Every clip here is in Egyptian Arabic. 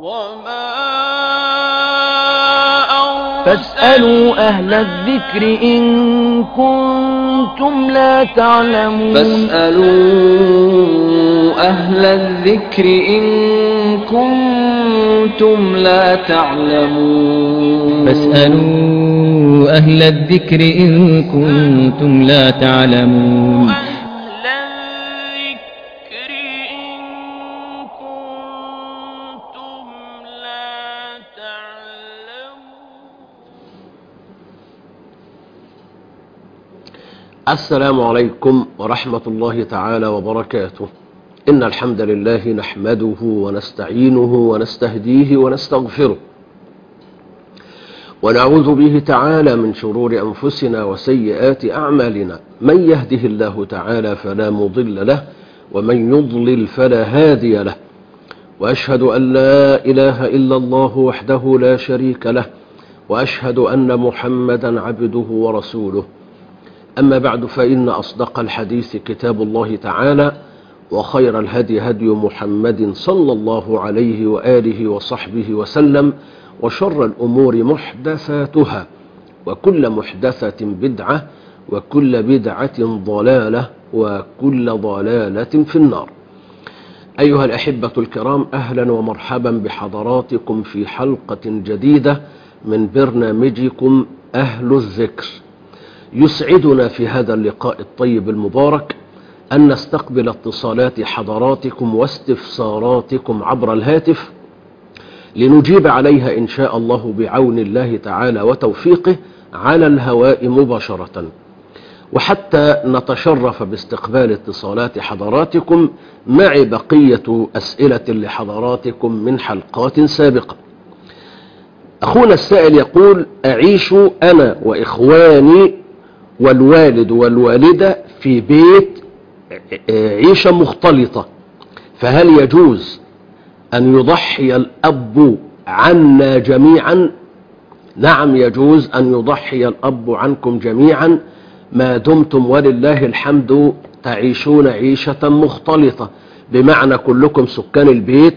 فاسألوا أهل الذكر إن كنتم لا تعلمون فاسألوا أهل الذكر إن كنتم لا تعلمون فاسألوا أهل الذكر إن كنتم لا تعلمون أهل الذكر إن كنتم لا تعلمون السلام عليكم ورحمة الله تعالى وبركاته إن الحمد لله نحمده ونستعينه ونستهديه ونستغفره ونعوذ به تعالى من شرور أنفسنا وسيئات أعمالنا من يهده الله تعالى فلا مضل له ومن يضلل فلا هادي له وأشهد أن لا إله إلا الله وحده لا شريك له وأشهد أن محمدا عبده ورسوله أما بعد فإن أصدق الحديث كتاب الله تعالى وخير الهدي هدي محمد صلى الله عليه وآله وصحبه وسلم وشر الأمور محدثاتها وكل محدثة بدعة وكل بدعة ضلالة وكل ضلالة في النار أيها الأحبة الكرام أهلا ومرحبا بحضراتكم في حلقة جديدة من برنامجكم أهل الذكر يسعدنا في هذا اللقاء الطيب المبارك أن نستقبل اتصالات حضراتكم واستفساراتكم عبر الهاتف لنجيب عليها إن شاء الله بعون الله تعالى وتوفيقه على الهواء مباشرة وحتى نتشرف باستقبال اتصالات حضراتكم مع بقية أسئلة لحضراتكم من حلقات سابقة أخونا السائل يقول أعيش أنا وإخواني والوالد والوالدة في بيت عيشة مختلطة فهل يجوز أن يضحي الأب عنا جميعا نعم يجوز أن يضحي الأب عنكم جميعا ما دمتم ولله الحمد تعيشون عيشة مختلطة بمعنى كلكم سكان البيت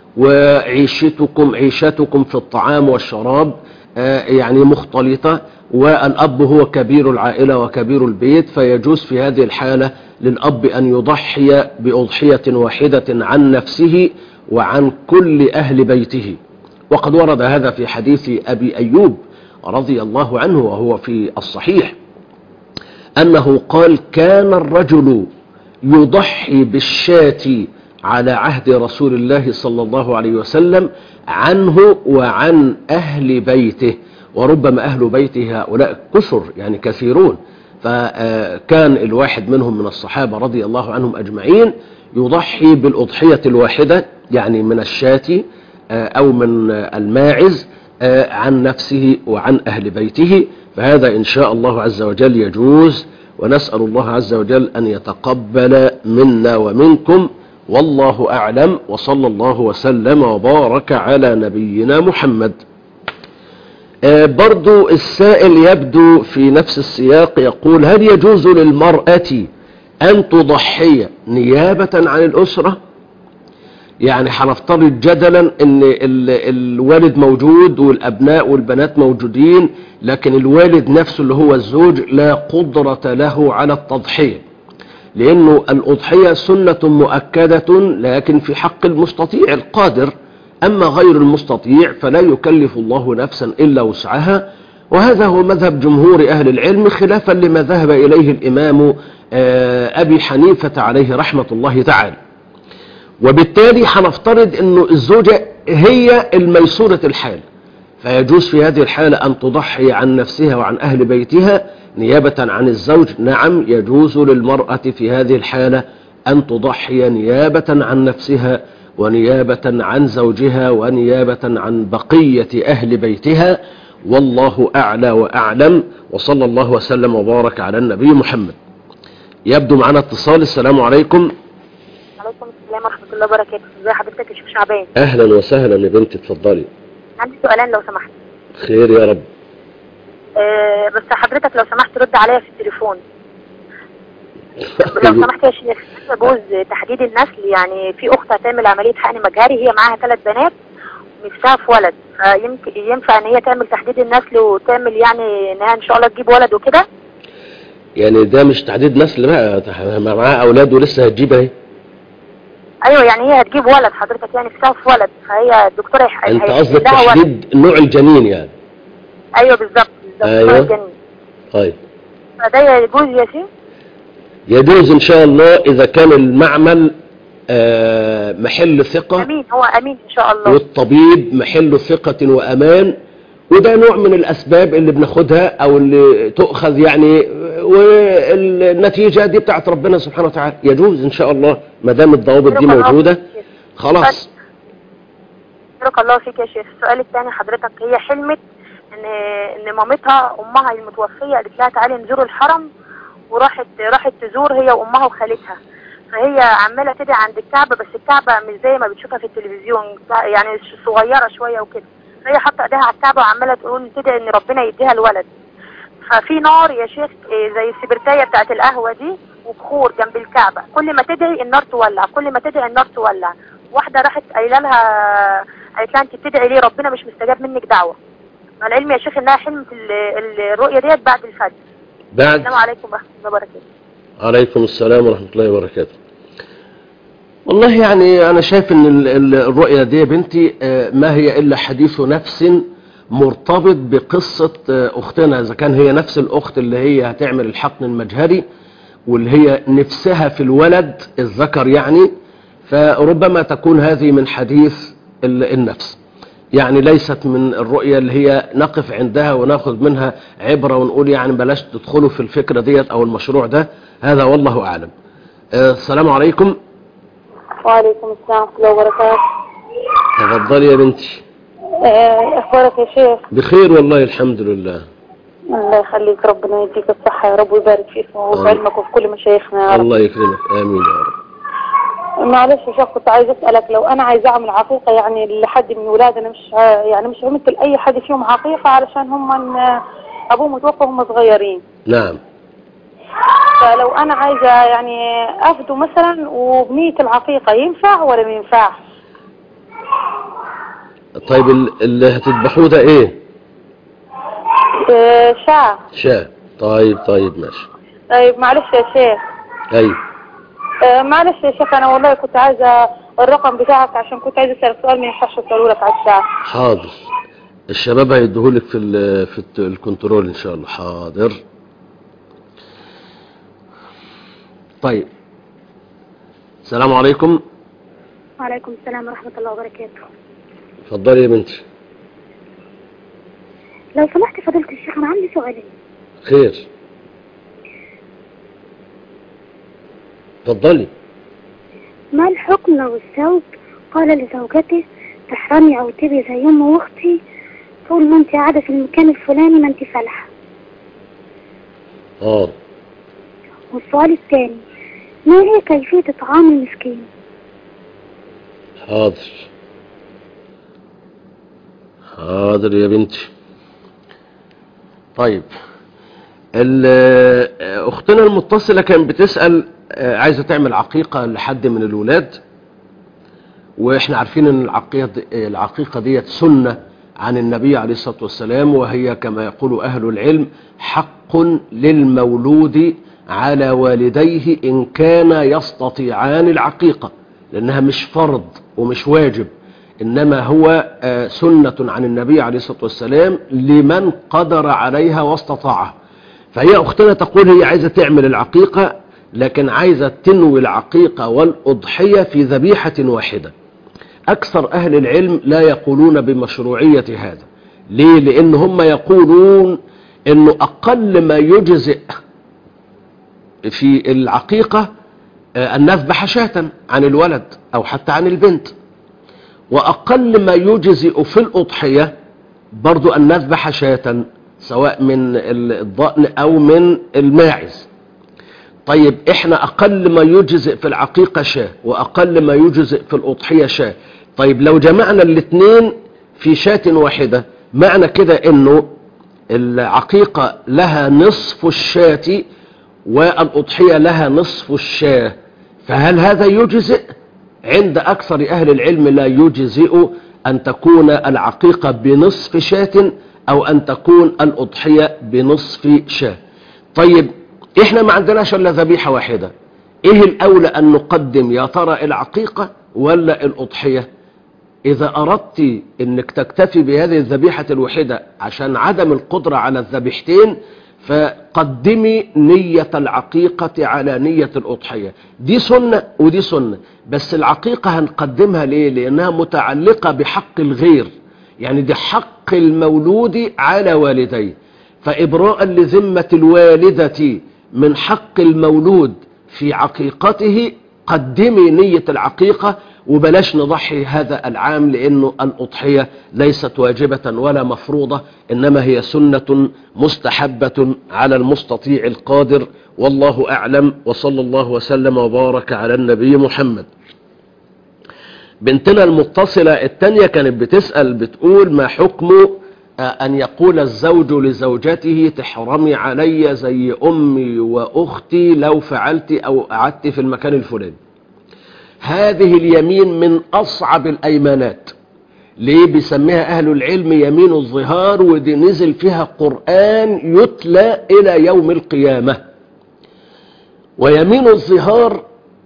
وعيشتكم عيشتكم في الطعام والشراب يعني مختلطة والأب هو كبير العائلة وكبير البيت فيجوز في هذه الحالة للأب أن يضحي بأضحية واحدة عن نفسه وعن كل أهل بيته وقد ورد هذا في حديث أبي أيوب رضي الله عنه وهو في الصحيح أنه قال كان الرجل يضحي بالشاة على عهد رسول الله صلى الله عليه وسلم عنه وعن أهل بيته وربما أهل بيته هؤلاء كثر يعني كثيرون فكان الواحد منهم من الصحابة رضي الله عنهم أجمعين يضحي بالأضحية الواحدة يعني من الشاة أو من الماعز عن نفسه وعن أهل بيته فهذا إن شاء الله عز وجل يجوز ونسأل الله عز وجل أن يتقبل منا ومنكم والله أعلم وصلى الله وسلم وبارك على نبينا محمد برضو السائل يبدو في نفس السياق يقول هل يجوز للمرأة أن تضحي نيابة عن الأسرة يعني هنفترض جدلا ان الوالد موجود والابناء والبنات موجودين لكن الوالد نفسه اللي هو الزوج لا قدرة له على التضحية لانه الاضحية سنة مؤكدة لكن في حق المستطيع القادر اما غير المستطيع فلا يكلف الله نفسا الا وسعها وهذا هو مذهب جمهور اهل العلم خلافا لما ذهب اليه الامام ابي حنيفة عليه رحمة الله تعالى وبالتالي هنفترض انه الزوجة هي الميسورة الحال فيجوز في هذه الحالة ان تضحي عن نفسها وعن اهل بيتها نيابة عن الزوج نعم يجوز للمرأة في هذه الحالة ان تضحي نيابة عن نفسها ونيابة عن زوجها ونيابة عن بقية اهل بيتها والله اعلى واعلم وصلى الله وسلم وبارك على النبي محمد يبدو معنا اتصال السلام عليكم عليكم السلام ورحمة الله وبركاته ازي حضرتك يا شيخ شعبان اهلا وسهلا يا بنتي اتفضلي عندي سؤالين لو سمحت خير يا رب أه بس حضرتك لو سمحت رد عليا في التليفون لو سمحت يا شيخ يجوز تحديد النسل يعني في اخت هتعمل عملية حقن مجهري هي معاها ثلاث بنات نفسها في ولد فيمكن ينفع ان هي تعمل تحديد النسل وتعمل يعني انها ان شاء الله تجيب ولد وكده يعني ده مش تحديد نسل بقى ما معاها اولاد ولسه هتجيب اهي ايوه يعني هي هتجيب ولد حضرتك يعني نفسها في ولد فهي الدكتوره هي- انت هيحدد قصدك لها ولد. تحديد نوع الجنين يعني ايوه بالظبط بالظبط أيوة. نوع الجنين. طيب فده يجوز يا شيخ يجوز ان شاء الله اذا كان المعمل آه، محل ثقة امين هو امين ان شاء الله والطبيب محل ثقة وامان وده نوع من الاسباب اللي بناخدها او اللي تؤخذ يعني والنتيجة دي بتاعت ربنا سبحانه وتعالى يجوز ان شاء الله ما دام الضوابط دي بارك الله موجودة فيك يا شيخ. خلاص بارك الله فيك يا شيخ السؤال الثاني حضرتك هي حلمت ان ان مامتها امها المتوفيه قالت لها تعالي نزور الحرم وراحت راحت تزور هي وامها وخالتها فهي عماله تدعي عند الكعبه بس الكعبه مش زي ما بتشوفها في التلفزيون يعني صغيره شويه وكده فهي حاطه ايديها على الكعبه وعماله تقول تدعي ان ربنا يديها الولد ففي نار يا شيخ إيه، زي السبرتايه بتاعت القهوه دي وبخور جنب الكعبه كل ما تدعي النار تولع كل ما تدعي النار تولع واحده راحت قايله لها قالت لها انت بتدعي ليه ربنا مش مستجاب منك دعوه مع العلم يا شيخ انها حلمت ال- ال- الرؤيه ديت بعد الفجر بعد السلام عليكم ورحمه الله وبركاته عليكم السلام ورحمة الله وبركاته والله يعني أنا شايف أن ال- ال- الرؤية دي يا بنتي آه، ما هي إلا حديث نفس مرتبط بقصة آه، أختنا إذا كان هي نفس الأخت اللي هي هتعمل الحقن المجهري واللي هي نفسها في الولد الذكر يعني فربما تكون هذه من حديث ال- النفس يعني ليست من الرؤية اللي هي نقف عندها وناخذ منها عبرة ونقول يعني بلاش تدخلوا في الفكرة ديت أو المشروع ده هذا والله أعلم آه، السلام عليكم وعليكم السلام ورحمه الله وبركاته تفضلي يا بنتي اخبارك يا شيخ بخير والله الحمد لله الله يخليك ربنا يديك الصحه يا رب ويبارك فيك وفي آمين. علمك وفي كل مشايخنا يا رب الله يكرمك آمين يا رب معلش يا شيخ كنت عايز اسالك لو انا عايزه اعمل عقيقه يعني لحد من ولادي انا مش ع- يعني مش عملت لاي حد فيهم عقيقه علشان هم ان ابوهم متوفى وهم صغيرين نعم فلو انا عايزه يعني افدو مثلا وبنيه العقيقه ينفع ولا ما ينفعش؟ طيب ال- اللي هتذبحوه ده ايه آه، شاع شاة طيب طيب ماشي طيب معلش يا شيخ ايوه آه، معلش يا شيخ انا والله كنت عايزه الرقم بتاعك عشان كنت عايزه اسالك سؤال ما ينفعش اساله لك على الشاع حاضر الشباب هيديهولك في ال في الت- الكنترول ان شاء الله حاضر طيب السلام عليكم وعليكم السلام ورحمه الله وبركاته اتفضلي يا بنتي لو سمحت فضيله الشيخ انا عندي سؤالين خير اتفضلي ما الحكم لو الزوج قال لزوجته تحرمي او تبي زي ام واختي طول ما انت قاعده في المكان الفلاني ما انت فالحه اه والسؤال الثاني ما هي كيفيه اطعام المسكين حاضر حاضر يا بنتي طيب ال- اختنا المتصلة كانت بتسأل آه، عايزة تعمل عقيقة لحد من الولاد واحنا عارفين ان العقيقة دي- العقيقة ديت سنة عن النبي عليه الصلاة والسلام وهي كما يقول اهل العلم حق للمولود على والديه ان كان يستطيعان العقيقة لانها مش فرض ومش واجب انما هو آه، سنة عن النبي عليه الصلاة والسلام لمن قدر عليها واستطاعها فهي اختنا تقول هي عايزة تعمل العقيقة لكن عايزة تنوي العقيقة والأضحية في ذبيحة واحدة أكثر أهل العلم لا يقولون بمشروعية هذا ليه؟ لأن هم يقولون أنه أقل ما يجزئ في العقيقة آه، أن نذبح شاة عن الولد أو حتى عن البنت وأقل ما يجزئ في الأضحية برضو أن نذبح شاة سواء من الضأن أو من الماعز طيب احنا اقل ما يجزئ في العقيقة شاة واقل ما يجزئ في الاضحية شاة طيب لو جمعنا الاثنين في شاة واحدة معنى كده انه العقيقة لها نصف الشاة والاضحية لها نصف الشاة فهل هذا يجزئ عند اكثر اهل العلم لا يجزئ أن تكون العقيقة بنصف شاة أو أن تكون الأضحية بنصف شاة طيب إحنا ما عندناش إلا ذبيحة واحدة إيه الأولى أن نقدم يا ترى العقيقة ولا الأضحية إذا أردت أنك تكتفي بهذه الذبيحة الوحيدة عشان عدم القدرة على الذبيحتين فقدمي نية العقيقة على نية الأضحية دي سنة ودي سنة بس العقيقة هنقدمها ليه لأنها متعلقة بحق الغير يعني دي حق المولود على والديه فإبراء لذمة الوالدة من حق المولود في عقيقته قدمي نية العقيقة وبلاش نضحي هذا العام لأنه الأضحية ليست واجبة ولا مفروضة إنما هي سنة مستحبة على المستطيع القادر والله أعلم وصلى الله وسلم وبارك على النبي محمد بنتنا المتصلة التانية كانت بتسأل بتقول ما حكم أن يقول الزوج لزوجته تحرمي علي زي أمي وأختي لو فعلت أو قعدت في المكان الفلاني هذه اليمين من أصعب الأيمانات ليه بيسميها أهل العلم يمين الظهار ودي نزل فيها قرآن يتلى إلى يوم القيامة ويمين الظهار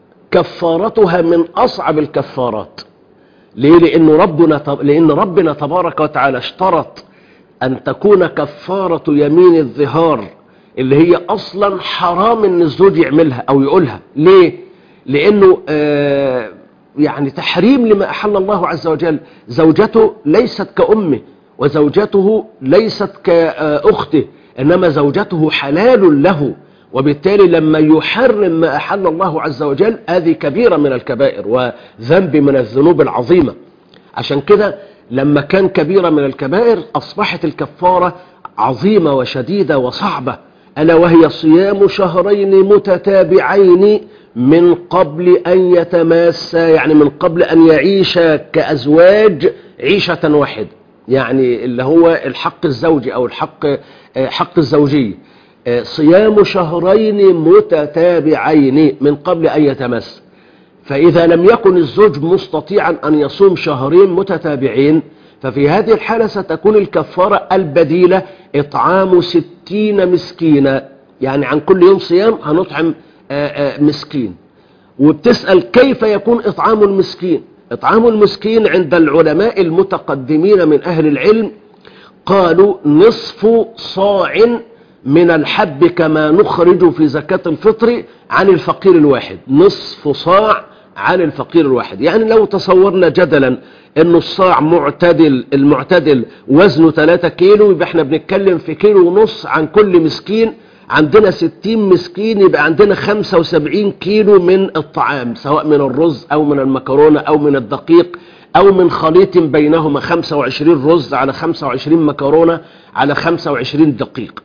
كفارتها من أصعب الكفارات ليه لأن ربنا, لأن ربنا تبارك وتعالى اشترط أن تكون كفارة يمين الظهار اللي هي أصلا حرام أن الزوج يعملها أو يقولها ليه لأنه آه يعني تحريم لما أحل الله عز وجل زوجته ليست كأمه وزوجته ليست كأخته إنما زوجته حلال له وبالتالي لما يحرم ما أحل الله عز وجل هذه كبيرة من الكبائر وذنب من الذنوب العظيمة عشان كده لما كان كبيرة من الكبائر أصبحت الكفارة عظيمة وشديدة وصعبة ألا وهي صيام شهرين متتابعين من قبل أن يتماسا يعني من قبل أن يعيش كأزواج عيشة واحدة يعني اللي هو الحق الزوجي أو الحق حق الزوجي صيام شهرين متتابعين من قبل أن يتمس فإذا لم يكن الزوج مستطيعا أن يصوم شهرين متتابعين ففي هذه الحالة ستكون الكفارة البديلة إطعام ستين مسكينا يعني عن كل يوم صيام هنطعم مسكين وبتسأل كيف يكون إطعام المسكين إطعام المسكين عند العلماء المتقدمين من أهل العلم قالوا نصف صاع من الحب كما نخرج في زكاة الفطر عن الفقير الواحد نصف صاع عن الفقير الواحد يعني لو تصورنا جدلا ان الصاع معتدل المعتدل وزنه 3 كيلو يبقى احنا بنتكلم في كيلو ونص عن كل مسكين عندنا 60 مسكين يبقى عندنا 75 كيلو من الطعام سواء من الرز او من المكرونة او من الدقيق او من خليط بينهما 25 رز على 25 مكرونة على 25 دقيق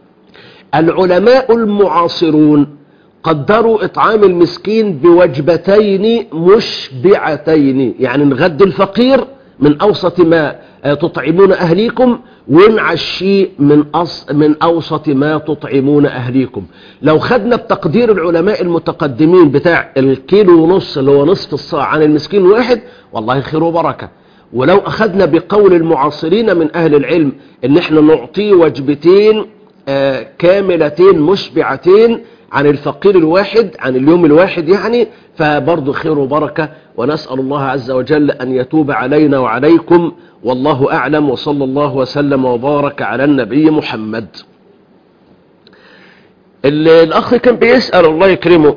العلماء المعاصرون قدروا إطعام المسكين بوجبتين مشبعتين يعني نغدي الفقير من أوسط ما تطعمون أهليكم ونعشي من, أص من أوسط ما تطعمون أهليكم لو خدنا بتقدير العلماء المتقدمين بتاع الكيلو ونص اللي هو نصف الصاع عن المسكين واحد والله خير وبركة ولو أخذنا بقول المعاصرين من أهل العلم ان احنا نعطيه وجبتين آه كاملتين مشبعتين عن الفقير الواحد عن اليوم الواحد يعني فبرضه خير وبركة ونسأل الله عز وجل أن يتوب علينا وعليكم والله أعلم وصلى الله وسلم وبارك على النبي محمد الأخ كان بيسأل الله يكرمه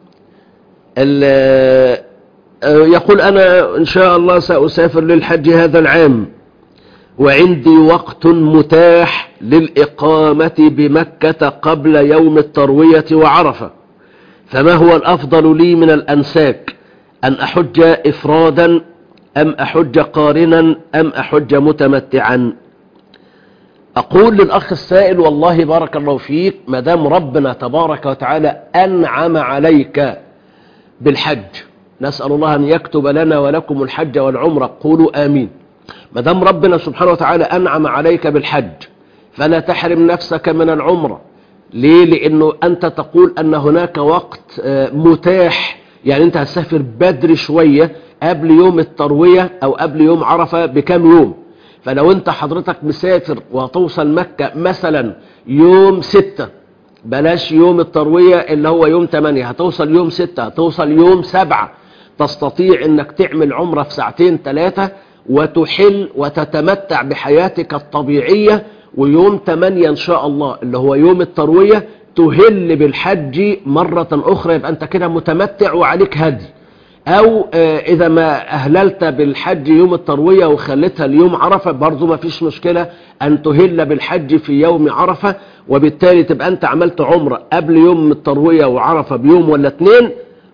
يقول أنا إن شاء الله سأسافر للحج هذا العام وعندي وقت متاح للإقامة بمكة قبل يوم التروية وعرفة فما هو الأفضل لي من الأنساك أن أحج إفرادا أم أحج قارنا أم أحج متمتعا أقول للأخ السائل والله بارك الله فيك مدام ربنا تبارك وتعالى أنعم عليك بالحج نسأل الله أن يكتب لنا ولكم الحج والعمرة قولوا آمين مدام ربنا سبحانه وتعالى أنعم عليك بالحج فلا تحرم نفسك من العمرة ليه لأنه أنت تقول أن هناك وقت متاح يعني أنت هتسافر بدري شوية قبل يوم التروية او قبل يوم عرفة بكام يوم فلو انت حضرتك مسافر وهتوصل مكة مثلا يوم ستة بلاش يوم التروية اللي هو يوم 8 هتوصل يوم 6 هتوصل يوم 7 تستطيع انك تعمل عمرة في ساعتين ثلاثة وتحل وتتمتع بحياتك الطبيعية ويوم 8 ان شاء الله اللي هو يوم التروية تهل بالحج مرة اخرى يبقى انت كده متمتع وعليك هدي او آه، اذا ما اهللت بالحج يوم التروية وخليتها اليوم عرفة برضو ما فيش مشكلة ان تهل بالحج في يوم عرفة وبالتالي تبقى انت عملت عمرة قبل يوم التروية وعرفة بيوم ولا اتنين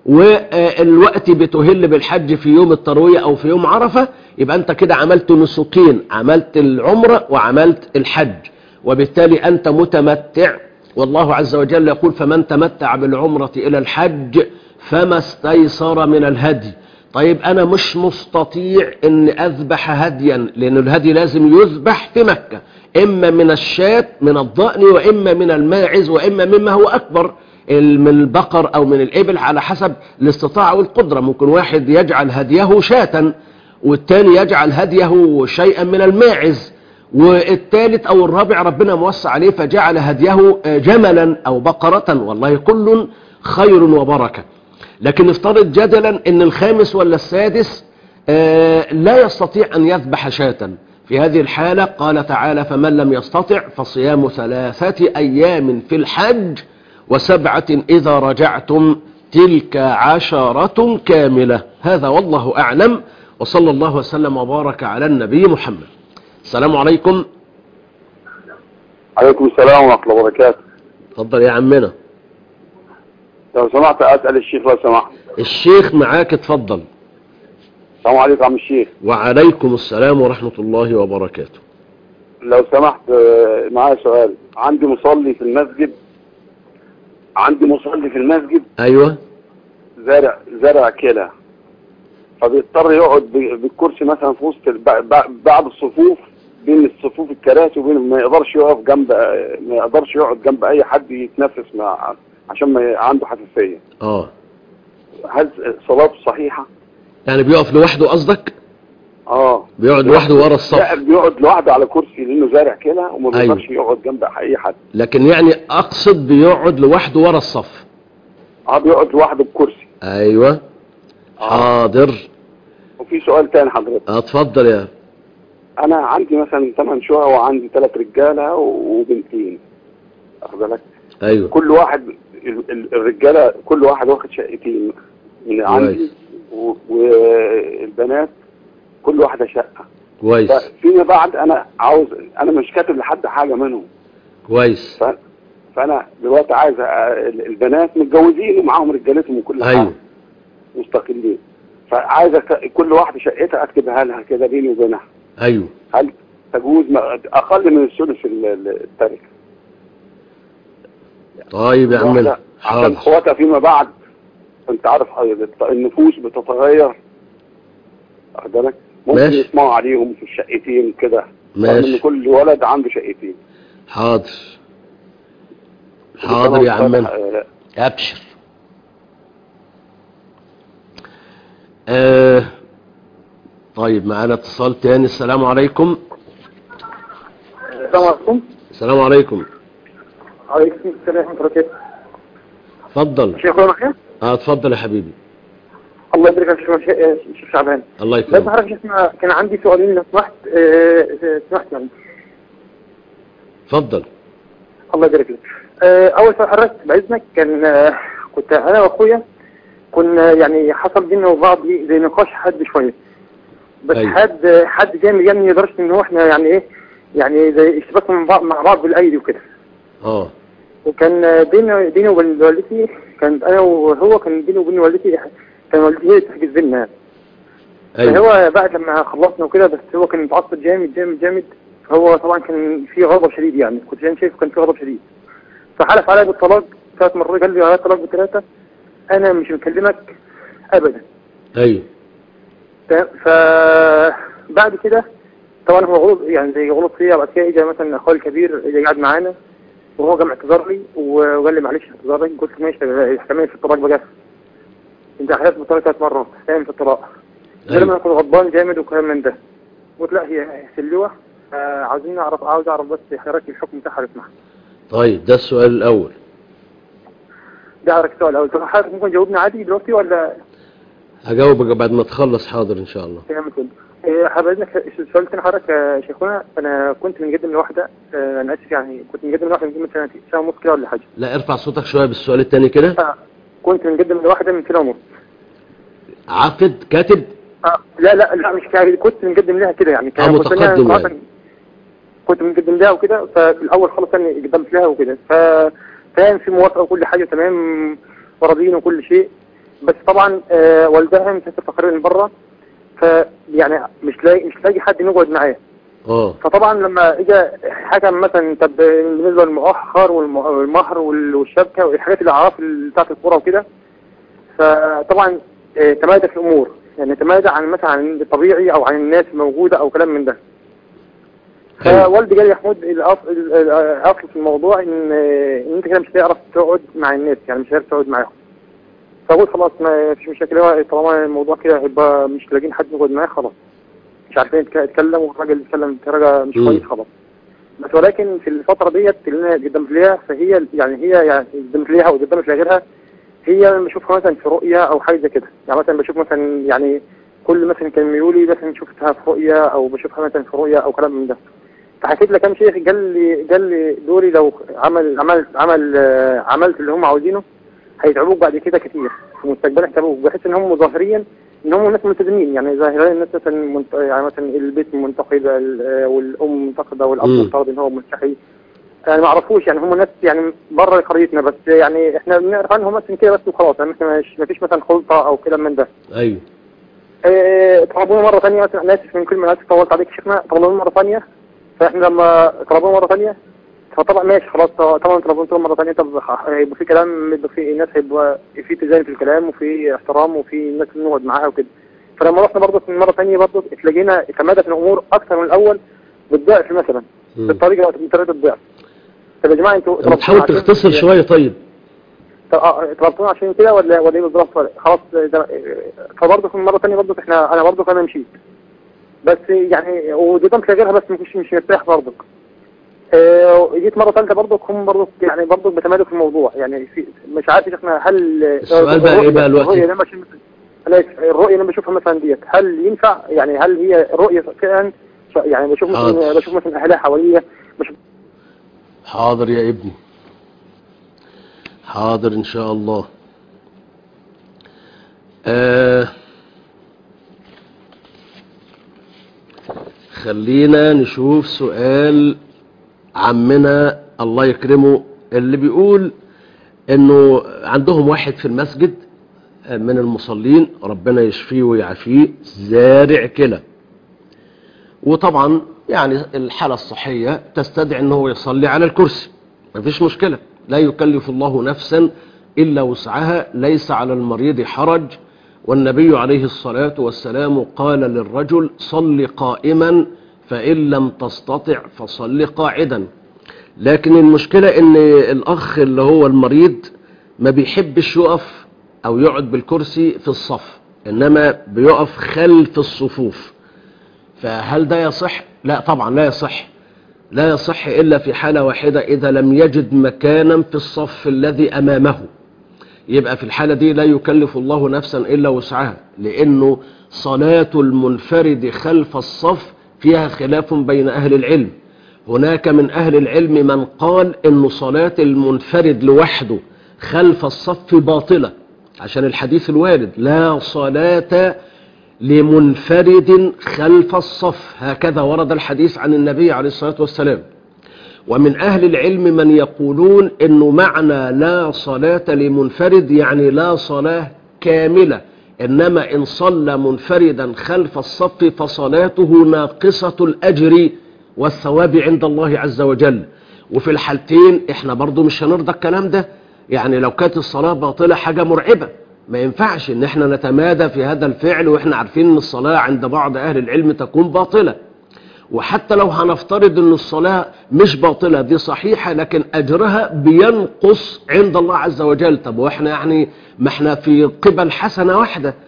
والوقت بتهل بالحج في يوم التروية او في يوم عرفة يبقى انت كده عملت نسكين عملت العمرة وعملت الحج وبالتالي انت متمتع والله عز وجل يقول فمن تمتع بالعمرة الى الحج فما استيسر من الهدي طيب انا مش مستطيع ان اذبح هديا لان الهدي لازم يذبح في مكة اما من الشاة من الضأن واما من الماعز واما مما هو اكبر من البقر او من الابل على حسب الاستطاعة والقدرة ممكن واحد يجعل هديه شاة والتاني يجعل هديه شيئا من الماعز والثالث او الرابع ربنا موسع عليه فجعل هديه جملا او بقرة والله كل خير وبركة لكن افترض جدلا ان الخامس ولا السادس آه، لا يستطيع ان يذبح شاة في هذه الحالة قال تعالى فمن لم يستطع فصيام ثلاثة ايام في الحج وسبعة اذا رجعتم تلك عشرة كاملة هذا والله اعلم وصلى الله وسلم وبارك على النبي محمد السلام عليكم عليكم السلام ورحمة الله وبركاته اتفضل يا عمنا لو سمحت أسأل الشيخ لو سمحت الشيخ معاك اتفضل السلام عليكم عم الشيخ وعليكم السلام ورحمة الله وبركاته لو سمحت آه، معايا سؤال عندي مصلي في المسجد عندي مصلي في المسجد ايوه زارع زارع كلى فبيضطر يقعد ب- بالكرسي مثلا في وسط الب- ب- بعد الصفوف بين الصفوف الكراسي وبين ما يقدرش يقف جنب آه، ما يقدرش يقعد جنب اي حد يتنفس مع عشان ما ي- عنده حساسية اه هل صلاته صحيحة؟ يعني بيقف لوحده قصدك اه بيقعد لوحده ورا لا الصف بيقعد لوحده على كرسي لانه زارع كده وما أيوة. بيقدرش يقعد جنب اي حد لكن يعني اقصد بيقعد لوحده ورا الصف اه بيقعد لوحده بكرسي ايوه حاضر وفي سؤال تاني حضرتك اتفضل يا انا عندي مثلا 8 شقق وعندي ثلاث رجاله وبنتين واخد بالك ايوه كل واحد ال- ال- الرجاله كل واحد واخد شقتين من عندي و- والبنات كل واحده شقه كويس فيما بعد انا عاوز انا مش كاتب لحد حاجه منهم كويس ف... فانا دلوقتي عايز أ- ال- البنات متجوزين ومعاهم رجالتهم وكل حاجه ايوه مستقلين فعايز أك- كل واحده شقتها اكتبها لها كده بيني وبينها ايوه هل تجوز ما- اقل من الثلث ال- ال- التركه طيب يا عمنا عشان حاضر اخواتها فيما بعد انت عارف الت- النفوس بتتغير واخد بالك ممكن ماشي. يسمعوا عليهم في الشقتين كده رغم ان ماشي كل ولد عنده شقتين حاضر حاضر يا عمنا آه، ابشر آه طيب معانا اتصال تاني السلام عليكم السلام عليكم السلام عليكم عليكم السلام ورحمة الله وبركاته اتفضل شيخ معايا اه اتفضل يا حبيبي الله يبارك فيك يا شيخ- شيخ شعبان الله بس يكرمك حضرتك شيخنا كان عندي سؤالين لو سمحت آه، آه، سمحت يعني اتفضل الله يبارك لك آه، اول سؤال حضرتك باذنك كان آه، كنت انا واخويا كنا يعني حصل بينا وبعض زي نقاش حاد شويه بس أيوة. حد حد جامد يعني لدرجه ان هو احنا يعني ايه يعني زي اشتباك من بعض مع بعض بالايدي وكده اه وكان بيني بيني وبين والدتي كان انا وهو كان بيني وبين والدتي كان والدتي هي اللي تحجز بينا ايوه فهو بعد لما خلصنا وكده بس هو كان متعصب جامد جامد جامد فهو طبعا كان في غضب شديد يعني كنت يعني شايف كان في غضب شديد فحلف عليا بالطلاق ثلاث مرات قال لي على طلاق بثلاثة انا مش مكلمك ابدا ايوه تمام؟ فبعد كده طبعا هو غلط يعني زي غلط فيا بعد كده اجى مثلا اخويا الكبير اجى قعد معانا وهو جمع اعتذار لي وقال لي معلش اعتذار قلت ماشي احتمال في الطلاق بقى انت حلفت بالطلاق ثلاث مرات احتمال في الطلاق ده لما أيوة. اكون غضبان جامد وكلام من ده قلت لا هي هي سلوة آه، عاوزين اعرف عاوز اعرف بس حضرتك الحكم بتاعها اسمها طيب ده السؤال الأول ده حضرتك السؤال الاول طب حضرتك ممكن تجاوبني عادي دلوقتي ولا هجاوبك بعد ما تخلص حاضر إن شاء الله كلام كله إيه، حضرتك السؤال الثاني حضرتك يا شيخنا انا كنت منقدم لواحده آه، انا اسف يعني كنت منقدم لواحده من قيمه سنتين سنه ونص كده ولا حاجه لا ارفع صوتك شوية بالسؤال التاني كده آه، كنت منقدم لواحده من سنه ونص عقد كاتب آه، لا لا لا مش كده كنت منقدم لها كده يعني آه، كنت أنا متقدم صراحة يعني. كنت منقدم لها وكده ففي الاول خالص انا قدمت لها وكده فكان في موافقه وكل حاجه تمام وراضيين وكل شيء بس طبعا آه، والدها مسافر تقريبا من بره فيعني مش لاقي مش لاقي حد نقعد معاه اه فطبعا لما اجى حكم مثلا طب بالنسبه للمؤخر والم- والمهر وال- والشبكه والحاجات الاعراف اللي بتاعت الكوره وكده فطبعا آه، تمادى في الامور يعني تمادى عن مثلا عن الطبيعي او عن الناس الموجوده او كلام من ده أيوة. فوالدي قال لي يا محمود الأص- ال- ال- الاصل في الموضوع ان آه، ان انت كده مش هتعرف تقعد مع الناس يعني مش هتعرف تقعد معاهم فقلت خلاص ما فيش مشاكل هو طالما الموضوع كده هيبقى مش لاقيين حد نقعد معاه خلاص مش عارفين يتك- يتكلم والراجل بيتكلم بطريقه مش مم. كويس خلاص بس ولكن في الفتره ديت اللي انا قدمت ليها فهي يعني هي يعني قدمت ليها وقدمت لغيرها هي أنا بشوفها مثلا في رؤيه او حاجه زي كده يعني مثلا بشوف مثلا يعني كل مثلا كان ميولي مثلا شفتها في رؤيه او بشوفها مثلا في رؤيه او كلام من ده فحكيت لكام شيخ قال لي قال لي دوري لو عمل عمل عمل آه، عملت اللي هم عاوزينه هيتعبوك بعد كده كتير في مستقبل هيتعبوك بحيث ان هم ظاهريا ان هم ناس ملتزمين يعني ظاهريا الناس مثلا منت... يعني مثلا البيت منتقد ال- والام منتقده والاب مم. مفترض ان هو مستحي يعني ما اعرفوش يعني هم ناس يعني بره قريتنا بس يعني احنا بنعرف عنهم مثلا كده بس وخلاص يعني مثلا مش- ما فيش مثلا خلطه او كلام من ده ايوه إيه، طلبونا مرة ثانية مثلا أنا آسف من كل ما آسف طولت عليك يا شيخنا طلبونا مرة ثانية فإحنا لما طلبونا مرة ثانية فطبعا ماشي خلاص طبعا طلبونا مرة ثانية طب ح- هيبقى في كلام يبقى في ناس هيبقى في تزاين في الكلام وفي احترام وفي ناس نقعد معاها وكده فلما رحنا برضه مرة ثانية برضه اتلاقينا تمادت الأمور أكثر من الأول بالضعف مثلا مم. بالطريقة بطريقة الضعف طب يا جماعة أنتوا طب تحاول عشان- تختصر شوية طيب طب آه، طلبتونا عشان كده ولا ولا ايه بالظبط ولا- خلاص ده- فبرضه في مرة ثانية برضه احنا انا برضه انا مشيت بس يعني وقدمت غيرها بس مش مش مرتاح برضه آه، جيت مرة ثالثة برضه هم برضه يعني برضه بتمادوا في الموضوع يعني في مش عارف يا شيخنا هل السؤال بقى إيه بقى دلوقتي؟ الرؤية اللي أنا بشوف- أنا آسف، الرؤية اللي أنا بشوفها مثلا ديت هل ينفع يعني هل هي رؤية فعلا يعني بشوف مثلا حاضر. بشوف مثلا اهلها حواليا بشوف حاضر يا ابني حاضر ان شاء الله آه خلينا نشوف سؤال عمنا الله يكرمه اللي بيقول انه عندهم واحد في المسجد آه، من المصلين ربنا يشفيه ويعافيه زارع كلى وطبعا يعني الحالة الصحية تستدعي انه يصلي على الكرسي مفيش مشكلة لا يكلف الله نفسا إلا وسعها ليس على المريض حرج والنبي عليه الصلاة والسلام قال للرجل صل قائما فإن لم تستطع فصل قاعدا لكن المشكلة ان الأخ اللي هو المريض ما بيحبش يقف أو يقعد بالكرسي في الصف إنما بيقف خلف الصفوف فهل ده يصح؟ لا طبعا لا يصح لا يصح إلا في حالة واحدة إذا لم يجد مكانا في الصف الذي أمامه يبقى في الحالة دي لا يكلف الله نفسا إلا وسعها لأنه صلاة المنفرد خلف الصف فيها خلاف بين أهل العلم هناك من أهل العلم من قال أن صلاة المنفرد لوحده خلف الصف باطلة عشان الحديث الوارد لا صلاة لمنفرد خلف الصف هكذا ورد الحديث عن النبي عليه الصلاة والسلام ومن أهل العلم من يقولون أنه معنى لا صلاة لمنفرد يعني لا صلاة كاملة إنما إن صلى منفردا خلف الصف فصلاته ناقصة الأجر والثواب عند الله عز وجل وفي الحالتين احنا برضو مش هنرضى الكلام ده يعني لو كانت الصلاة باطلة حاجة مرعبة ما ينفعش ان احنا نتمادى في هذا الفعل واحنا عارفين ان الصلاة عند بعض اهل العلم تكون باطلة وحتى لو هنفترض ان الصلاة مش باطلة دي صحيحة لكن اجرها بينقص عند الله عز وجل طب واحنا يعني ما احنا في قبل حسنة واحدة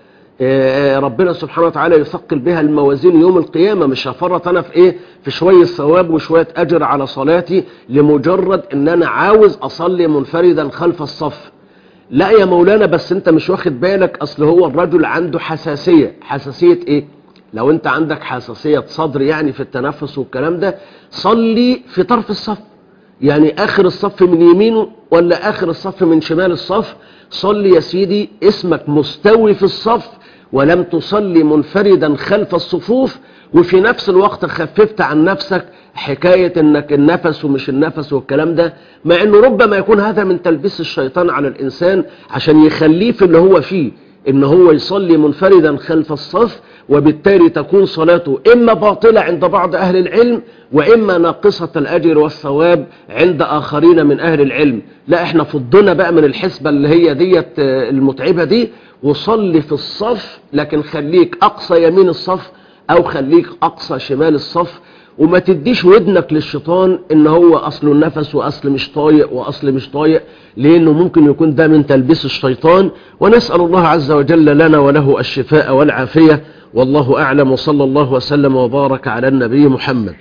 آه، ربنا سبحانه وتعالى يثقل بها الموازين يوم القيامة مش هفرط أنا في إيه في شوية ثواب وشوية أجر على صلاتي لمجرد إن أنا عاوز أصلي منفردا خلف الصف لا يا مولانا بس أنت مش واخد بالك أصل هو الرجل عنده حساسية حساسية إيه لو أنت عندك حساسية صدر يعني في التنفس والكلام ده صلي في طرف الصف يعني آخر الصف من يمينه ولا آخر الصف من شمال الصف صلي يا سيدي اسمك مستوي في الصف ولم تصلي منفردا خلف الصفوف وفي نفس الوقت خففت عن نفسك حكاية انك النفس ومش النفس والكلام ده مع انه ربما يكون هذا من تلبيس الشيطان على الانسان عشان يخليه في اللي هو فيه ان هو يصلي منفردا خلف الصف وبالتالي تكون صلاته اما باطلة عند بعض اهل العلم واما ناقصة الاجر والثواب عند اخرين من اهل العلم لا احنا فضنا بقى من الحسبة اللي هي ديت آه، المتعبة دي وصلي في الصف لكن خليك اقصى يمين الصف او خليك اقصى شمال الصف وما تديش ودنك للشيطان ان هو اصله النفس واصل مش طايق واصل مش طايق لانه ممكن يكون ده من تلبيس الشيطان ونسأل الله عز وجل لنا وله الشفاء والعافية والله اعلم وصلى الله وسلم وبارك على النبي محمد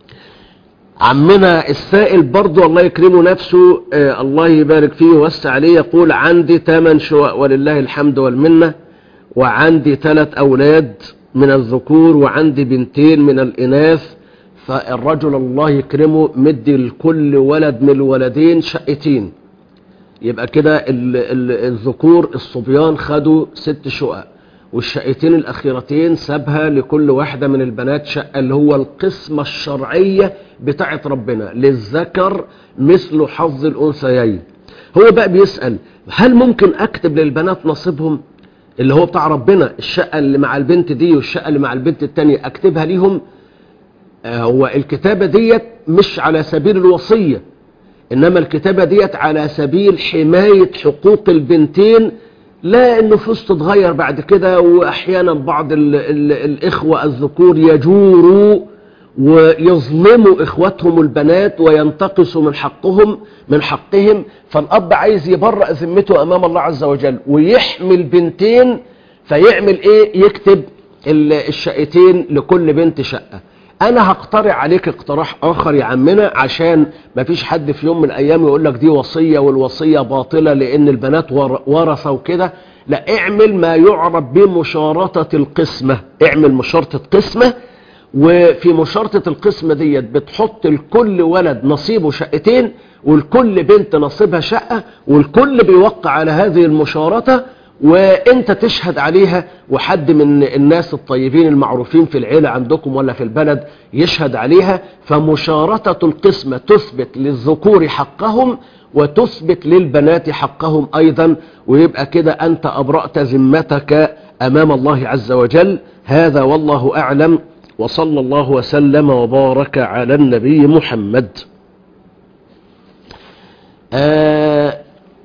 عمنا السائل برضو الله يكرمه نفسه آه الله يبارك فيه ووسع عليه يقول عندي ثمان شقق ولله الحمد والمنة وعندي ثلاث أولاد من الذكور وعندي بنتين من الإناث فالرجل الله يكرمه مدي لكل ولد من الولدين شقتين يبقى كده ال- ال- الذكور الصبيان خدوا ست شقق والشقتين الأخيرتين سابها لكل واحدة من البنات شقة اللي هو القسمة الشرعية بتاعت ربنا للذكر مثل حظ الأنثيين هو بقى بيسأل هل ممكن أكتب للبنات نصيبهم اللي هو بتاع ربنا الشقة اللي مع البنت دي والشقة اللي مع البنت التانية أكتبها ليهم آه، هو الكتابة ديت مش على سبيل الوصية إنما الكتابة ديت على سبيل حماية حقوق البنتين لا النفوس تتغير بعد كده وأحيانا بعض ال ال الإخوة الذكور يجوروا ويظلموا إخواتهم البنات وينتقصوا من حقهم من حقهم فالأب عايز يبرأ ذمته أمام الله عز وجل ويحمي البنتين فيعمل إيه يكتب ال- الشقتين لكل بنت شقة انا هقترح عليك اقتراح اخر يا عمنا عشان ما فيش حد في يوم من الايام يقول لك دي وصية والوصية باطلة لان البنات ور- ورثة وكده لا اعمل ما يعرف بمشارطة القسمة اعمل مشارطة قسمة وفي مشارطة القسمة ديت بتحط لكل ولد نصيبه شقتين والكل بنت نصيبها شقة والكل بيوقع على هذه المشارطة وانت تشهد عليها وحد من الناس الطيبين المعروفين في العيلة عندكم ولا في البلد يشهد عليها فمشارطة القسمة تثبت للذكور حقهم وتثبت للبنات حقهم ايضا ويبقى كده انت ابرأت ذمتك امام الله عز وجل هذا والله اعلم وصلى الله وسلم وبارك على النبي محمد آه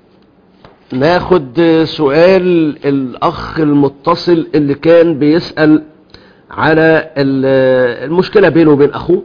ناخد سؤال الأخ المتصل اللي كان بيسأل على ال- المشكلة بينه وبين أخوه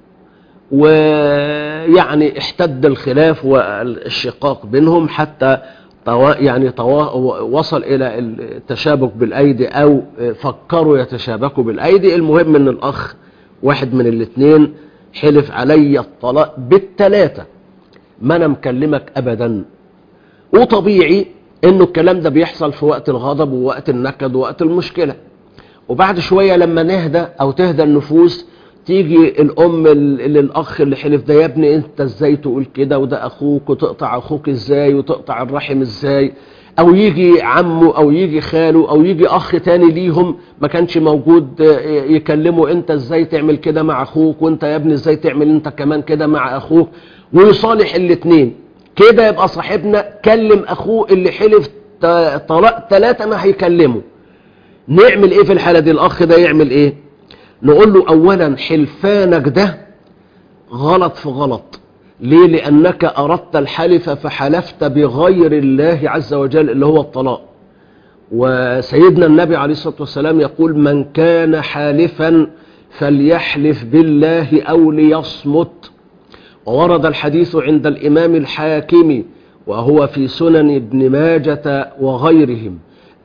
ويعني احتد الخلاف والشقاق بينهم حتى طوا يعني طوا وصل إلى التشابك بالأيدي أو فكروا يتشابكوا بالأيدي المهم أن الأخ واحد من الاثنين حلف علي الطلاق بالثلاثة ما أنا مكلمك أبدا وطبيعي انه الكلام ده بيحصل في وقت الغضب ووقت النكد ووقت المشكلة وبعد شوية لما نهدى او تهدى النفوس تيجي الام ال- للاخ اللي حلف ده يا ابني انت ازاي تقول كده وده اخوك وتقطع اخوك ازاي وتقطع الرحم ازاي او يجي عمه او يجي خاله او يجي اخ تاني ليهم ما كانش موجود آه، يكلمه انت ازاي تعمل كده مع اخوك وانت يا ابني ازاي تعمل انت كمان كده مع اخوك ويصالح الاتنين كده يبقى صاحبنا كلم اخوه اللي حلف ت- طلاق ثلاثة ما هيكلمه نعمل ايه في الحالة دي الاخ ده يعمل ايه نقول له اولا حلفانك ده غلط في غلط ليه لانك اردت الحلف فحلفت بغير الله عز وجل اللي هو الطلاق وسيدنا النبي عليه الصلاة والسلام يقول من كان حالفا فليحلف بالله او ليصمت وورد الحديث عند الإمام الحاكم وهو في سنن ابن ماجة وغيرهم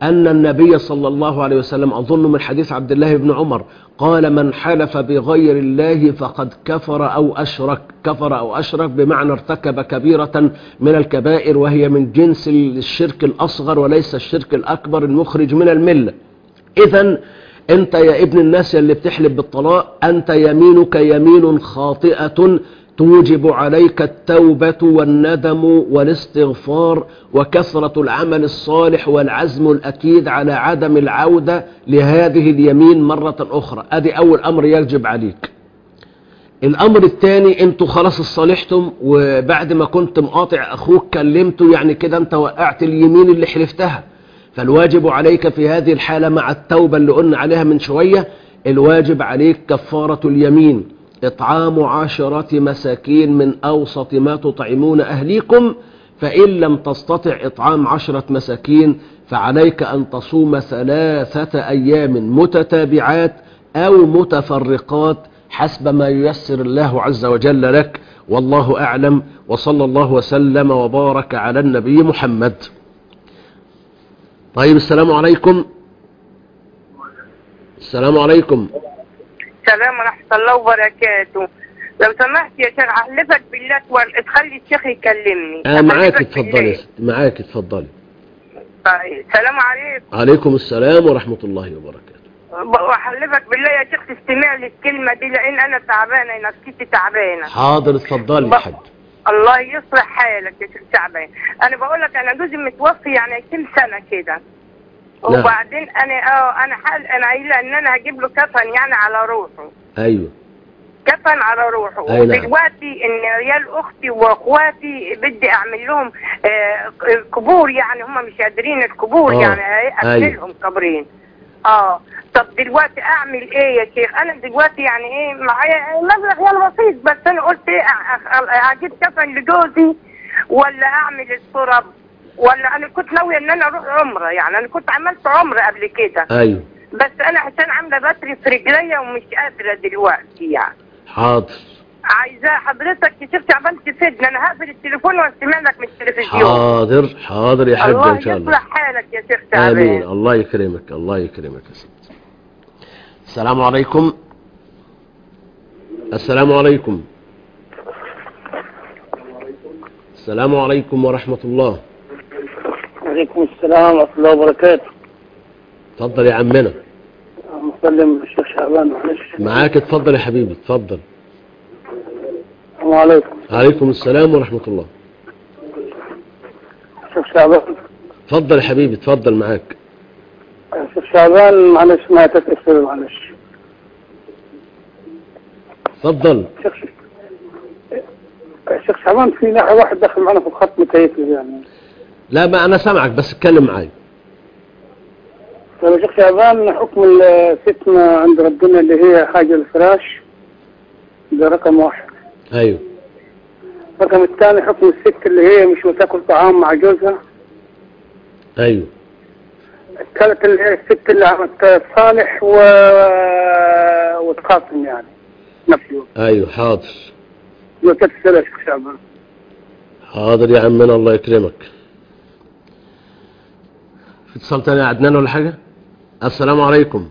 أن النبي صلى الله عليه وسلم أظن من حديث عبد الله بن عمر قال من حلف بغير الله فقد كفر أو أشرك كفر أو أشرك بمعنى ارتكب كبيرة من الكبائر وهي من جنس الشرك الأصغر وليس الشرك الأكبر المخرج من الملة إذا أنت يا ابن الناس اللي بتحلف بالطلاق أنت يمينك يمين خاطئة توجب عليك التوبة والندم والاستغفار وكثرة العمل الصالح والعزم الأكيد على عدم العودة لهذه اليمين مرة أخرى أدي أول أمر يجب عليك الأمر الثاني أنتوا خلاص صالحتم وبعد ما كنت مقاطع أخوك كلمته يعني كده أنت وقعت اليمين اللي حلفتها فالواجب عليك في هذه الحالة مع التوبة اللي قلنا عليها من شوية الواجب عليك كفارة اليمين إطعام عشرة مساكين من أوسط ما تطعمون أهليكم فإن لم تستطع إطعام عشرة مساكين فعليك أن تصوم ثلاثة أيام متتابعات أو متفرقات حسب ما ييسر الله عز وجل لك والله أعلم وصلى الله وسلم وبارك على النبي محمد طيب السلام عليكم السلام عليكم السلام ورحمة الله وبركاته لو سمحت يا شيخ أحلفك بالله تول- تخلي الشيخ يكلمني آه معاك أحلفك اتفضلي بالله. يا ست، معاك اتفضلي طيب السلام عليكم عليكم السلام ورحمة الله وبركاته وأحلفك بالله يا شيخ تستمع لي الكلمة دي لأن أنا تعبانة نفسيتي تعبانة حاضر اتفضلي يا حاج الله يصلح حالك يا شيخ تعبان أنا بقول لك أنا جوزي متوفي يعني كم سنة كده نعم. وبعدين أنا اه أنا حال أنا قايلة إن أنا هجيب له كفن يعني على روحه ايوه كفن على روحه أي نعم. دلوقتي ان عيال اختي واخواتي بدي اعمل لهم آه قبور يعني هم مش قادرين القبور آه. يعني اعمل أيوة. لهم قبرين اه طب دلوقتي اعمل ايه يا شيخ انا دلوقتي يعني ايه معايا مبلغ يعني بسيط بس انا قلت ايه أ- أ- اجيب كفن لجوزي ولا اعمل التراب ولا انا كنت ناويه ان انا اروح عمره يعني انا كنت عملت عمره قبل كده ايوه بس انا عشان عامله بتري في رجليا ومش قادره دلوقتي يعني حاضر عايزاه حضرتك تشوف تعبان تفيدني انا هقفل التليفون واستمع لك من التلفزيون حاضر حاضر يا حاج الله ان شاء الله يصلح حالك يا شيخ امين تعبان الله يكرمك الله يكرمك يا ست السلام عليكم السلام عليكم السلام عليكم ورحمة الله وعليكم السلام ورحمة الله وبركاته اتفضل يا عمنا مسلم الشيخ شعبان معلش معاك اتفضل يا حبيبي اتفضل السلام عليكم عليكم السلام ورحمة الله الشيخ شعبان اتفضل يا حبيبي اتفضل معاك الشيخ شعبان معلش ما تتأثر معلش اتفضل الشيخ الشيخ شعبان في ناحية واحد دخل معنا في الخط متيتل يعني لا ما انا سامعك بس اتكلم معايا طيب يا شيخ شعبان حكم الفتنة عند ربنا اللي هي حاجة الفراش ده رقم واحد ايوه الرقم الثاني حكم الست اللي هي مش بتاكل طعام مع جوزها ايوه الثالث اللي هي الست اللي عملت صالح و... وتخاصم يعني نفس الوقت ايوه حاضر دول ثلاث أسئلة يا شيخ شعبان حاضر يا عمنا الله يكرمك في اتصال تاني يا عدنان ولا حاجة السلام عليكم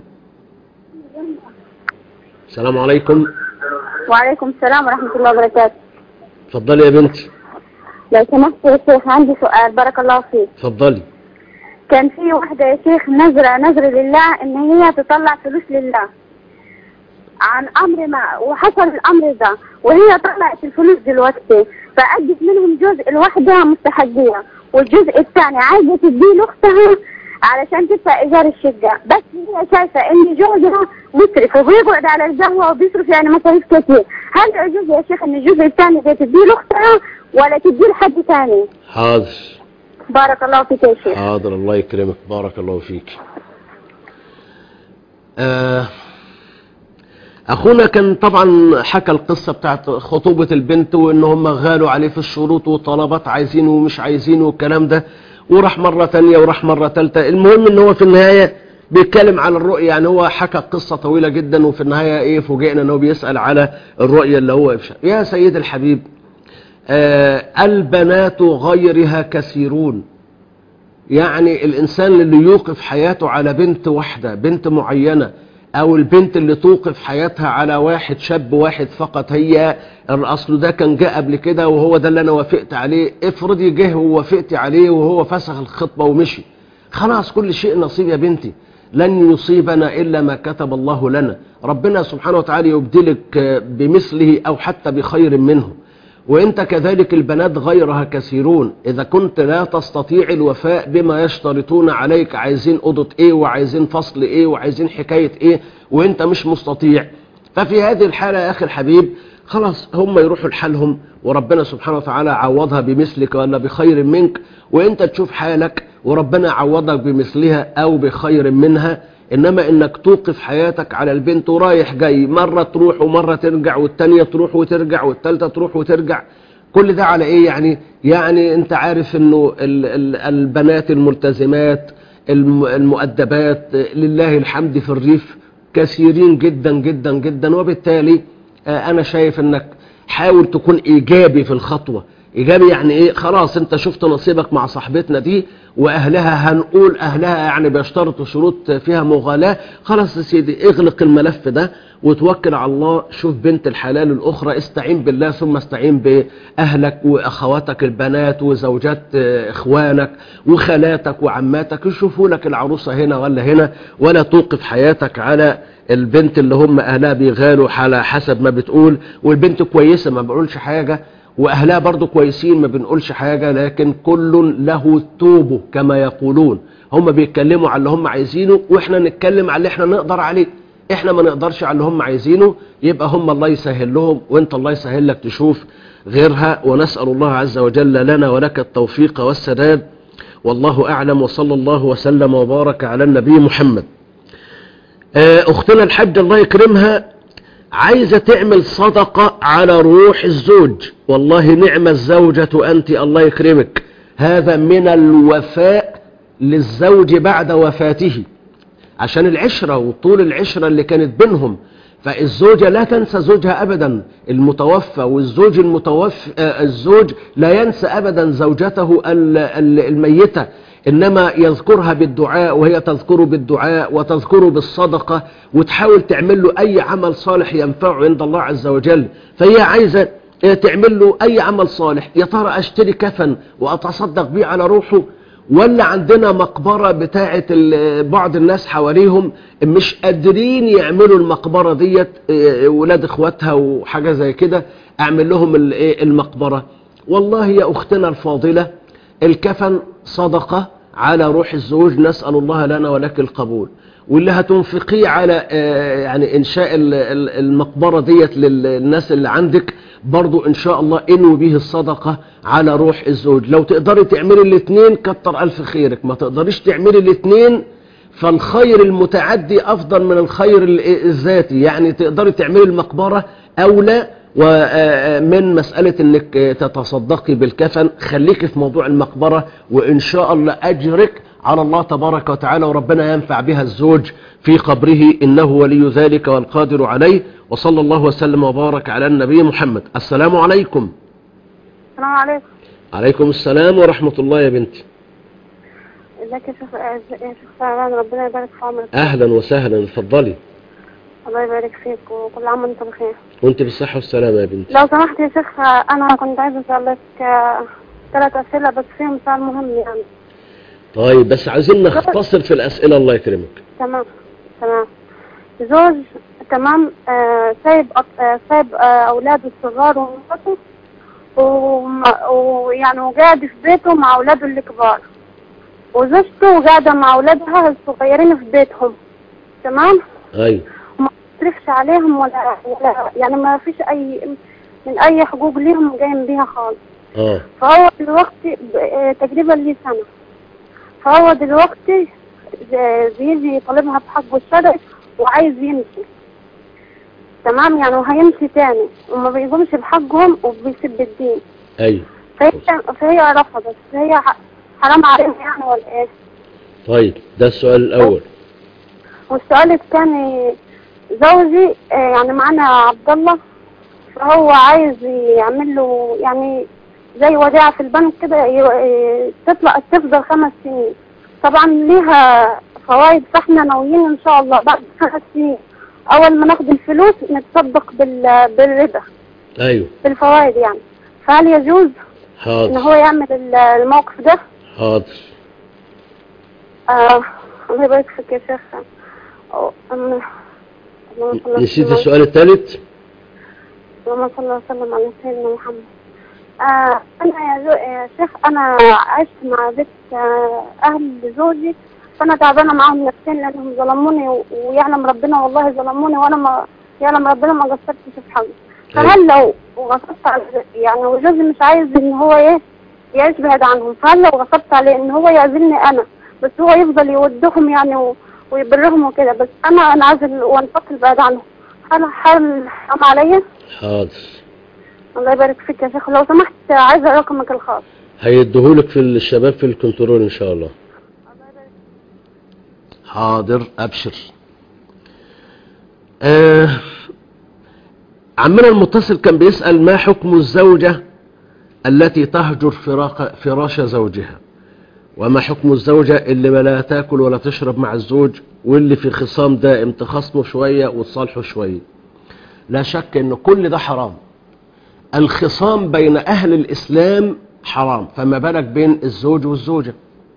السلام عليكم وعليكم السلام ورحمة الله وبركاته اتفضلي يا بنتي لو سمحت يا شيخ عندي سؤال بارك الله فيك اتفضلي كان في واحدة يا شيخ نذرة نذر لله ان هي تطلع فلوس لله عن امر ما وحصل الامر ده وهي طلعت الفلوس دلوقتي فادت منهم جزء الواحدة مستحقية والجزء الثاني عايزة تديه لاختها علشان تدفع ايجار الشقة بس هي شايفة ان جوزها مسرف وبيقعد على القهوة وبيصرف يعني مصاريف كتير هل يجوز يا شيخ ان الجزء الثاني ده تديه لاختها ولا تديه لحد ثاني حاضر بارك الله فيك يا شيخ حاضر الله يكرمك بارك الله فيك آه اخونا كان طبعا حكى القصة بتاعت خطوبة البنت وان هم غالوا عليه في الشروط وطلبات عايزينه ومش عايزينه والكلام ده وراح مرة تانية وراح مرة تالتة المهم ان هو في النهاية بيتكلم على الرؤية يعني هو حكى قصة طويلة جدا وفي النهاية ايه فوجئنا ان هو بيسأل على الرؤية اللي هو افشى يا سيد الحبيب آه البنات غيرها كثيرون يعني الإنسان اللي يوقف حياته على بنت واحدة بنت معينة أو البنت اللي توقف حياتها على واحد شاب واحد فقط هي الأصل ده كان جاء قبل كده وهو ده اللي أنا وافقت عليه افرضي جه ووافقت عليه وهو فسخ الخطبة ومشي خلاص كل شيء نصيب يا بنتي لن يصيبنا إلا ما كتب الله لنا ربنا سبحانه وتعالى يبدلك بمثله أو حتى بخير منه وانت كذلك البنات غيرها كثيرون اذا كنت لا تستطيع الوفاء بما يشترطون عليك عايزين اوضه ايه وعايزين فصل ايه وعايزين حكايه ايه وانت مش مستطيع ففي هذه الحاله يا اخي الحبيب خلاص هم يروحوا لحالهم وربنا سبحانه وتعالى عوضها بمثلك ولا بخير منك وانت تشوف حالك وربنا يعوضك بمثلها او بخير منها انما انك توقف حياتك على البنت ورايح جاي مرة تروح ومرة ترجع والتانية تروح وترجع والتالتة تروح وترجع كل ده على ايه يعني يعني انت عارف انه ال ال البنات الملتزمات الم المؤدبات لله الحمد في الريف كثيرين جدا جدا جدا وبالتالي آه انا شايف انك حاول تكون ايجابي في الخطوة ايجابي يعني ايه خلاص انت شفت نصيبك مع صاحبتنا دي واهلها هنقول اهلها يعني بيشترطوا شروط فيها مغالاة خلاص يا سيدي اغلق الملف ده وتوكل على الله شوف بنت الحلال الاخرى استعين بالله ثم استعين باهلك واخواتك البنات وزوجات اخوانك وخالاتك وعماتك يشوفوا لك العروسة هنا ولا هنا ولا توقف حياتك على البنت اللي هم اهلها بيغالوا على حسب ما بتقول والبنت كويسة ما بقولش حاجة واهلها برضو كويسين ما بنقولش حاجة لكن كل له توبه كما يقولون هم بيتكلموا على اللي هم عايزينه واحنا نتكلم على اللي احنا نقدر عليه احنا ما نقدرش على اللي هم عايزينه يبقى هم الله يسهل لهم وانت الله يسهل لك تشوف غيرها ونسأل الله عز وجل لنا ولك التوفيق والسداد والله اعلم وصلى الله وسلم وبارك على النبي محمد اختنا الحج الله يكرمها عايزة تعمل صدقة على روح الزوج والله نعم الزوجة أنت الله يكرمك هذا من الوفاء للزوج بعد وفاته عشان العشرة وطول العشرة اللي كانت بينهم فالزوجة لا تنسى زوجها أبدا المتوفى والزوج المتوفى الزوج لا ينسى أبدا زوجته الميتة إنما يذكرها بالدعاء وهي تذكره بالدعاء وتذكره بالصدقة وتحاول تعمل له أي عمل صالح ينفعه عند الله عز وجل فهي عايزة تعمل له أي عمل صالح يا ترى أشتري كفن وأتصدق بيه على روحه ولا عندنا مقبرة بتاعة بعض الناس حواليهم مش قادرين يعملوا المقبرة ديت ولاد اخواتها وحاجة زي كده اعمل لهم المقبرة والله يا اختنا الفاضلة الكفن صدقة على روح الزوج نسأل الله لنا ولك القبول واللي هتنفقيه على يعني انشاء المقبرة ديت للناس اللي عندك برضو ان شاء الله انوي به الصدقة على روح الزوج لو تقدري تعملي الاثنين كتر الف خيرك ما تقدريش تعملي الاثنين فالخير المتعدي افضل من الخير الذاتي يعني تقدري تعملي المقبرة اولى ومن مسألة انك تتصدقي بالكفن خليكي في موضوع المقبرة وان شاء الله اجرك على الله تبارك وتعالى وربنا ينفع بها الزوج في قبره إنه ولي ذلك والقادر عليه وصلى الله وسلم وبارك على النبي محمد السلام عليكم السلام عليكم عليكم السلام ورحمة الله يا بنتي ازيك يا شيخ يا شيخ فعلا ربنا يبارك في عمرك أهلا وسهلا اتفضلي الله يبارك فيك وكل عام وانت بخير وانت بالصحة والسلامة يا بنتي لو سمحت يا شيخ انا كنت عايزه اسالك ثلاث اسئله بس فيهم سؤال مهم يعني طيب بس عايزين نختصر في الأسئلة الله يكرمك تمام تمام زوج تمام آه سايب آه سايب آه اولاده الصغار ومراته ويعني وقاعد في بيته مع اولاده الكبار وزوجته قاعدة مع اولادها الصغيرين في بيتهم تمام ايوه وما تصرفش عليهم ولا ولا يعني ما فيش اي من اي حقوق ليهم قايم بيها خالص اه فهو دلوقتي ب- تقريبا ليه سنة فهو دلوقتي ز- بيجي يطالبها بحقه الشرعي وعايز يمشي تمام يعني وهيمشي تاني وما بيقومش بحقهم وبيسب الدين ايوه فهي فهي رفضت فهي ح- حرام عليهم يعني ولا ايه طيب ده السؤال الأول والسؤال الثاني زوجي آه، يعني معانا عبد الله فهو عايز يعمل له يعني زي وديعة في البنك كده ي- تطلع تفضل خمس سنين طبعا ليها فوائد فاحنا ناويين ان شاء الله بعد خمس سنين اول ما ناخد الفلوس نتصدق بال... بالربا ايوه بالفوائد يعني فهل يجوز ان حاضر هو يعمل ال- الموقف ده حاضر آه الله يبارك فيك يا شيخ أو- أم- اللهم صل وسلم نسيت على- السؤال الثالث اللهم صل وسلم على سيدنا محمد آه انا يا, زو... يا شيخ انا عشت مع بيت آه اهل زوجي فانا تعبانه معاهم نفسيا لانهم ظلموني و... ويعلم ربنا والله ظلموني وانا ما يعلم ربنا ما قصرتش في حقي فهل لو غصبت على يعني وجوزي مش عايز ان هو ايه يعيش بعيد عنهم فهل لو غصبت عليه ان هو يعزلني انا بس هو يفضل يودهم يعني و... ويبرهم وكده بس انا انعزل وانفصل بعيد عنهم هل هل حرام عليا؟ حاضر الله يبارك فيك يا شيخ لو سمحت عايزة رقمك الخاص هيديهولك في الشباب في الكنترول ان شاء الله حاضر ابشر آه عمنا المتصل كان بيسأل ما حكم الزوجة التي تهجر فراق فراش زوجها وما حكم الزوجة اللي ما لا تاكل ولا تشرب مع الزوج واللي في خصام دائم تخصمه شوية وتصالحه شوية لا شك ان كل ده حرام الخصام بين أهل الإسلام حرام فما بالك بين الزوج والزوجة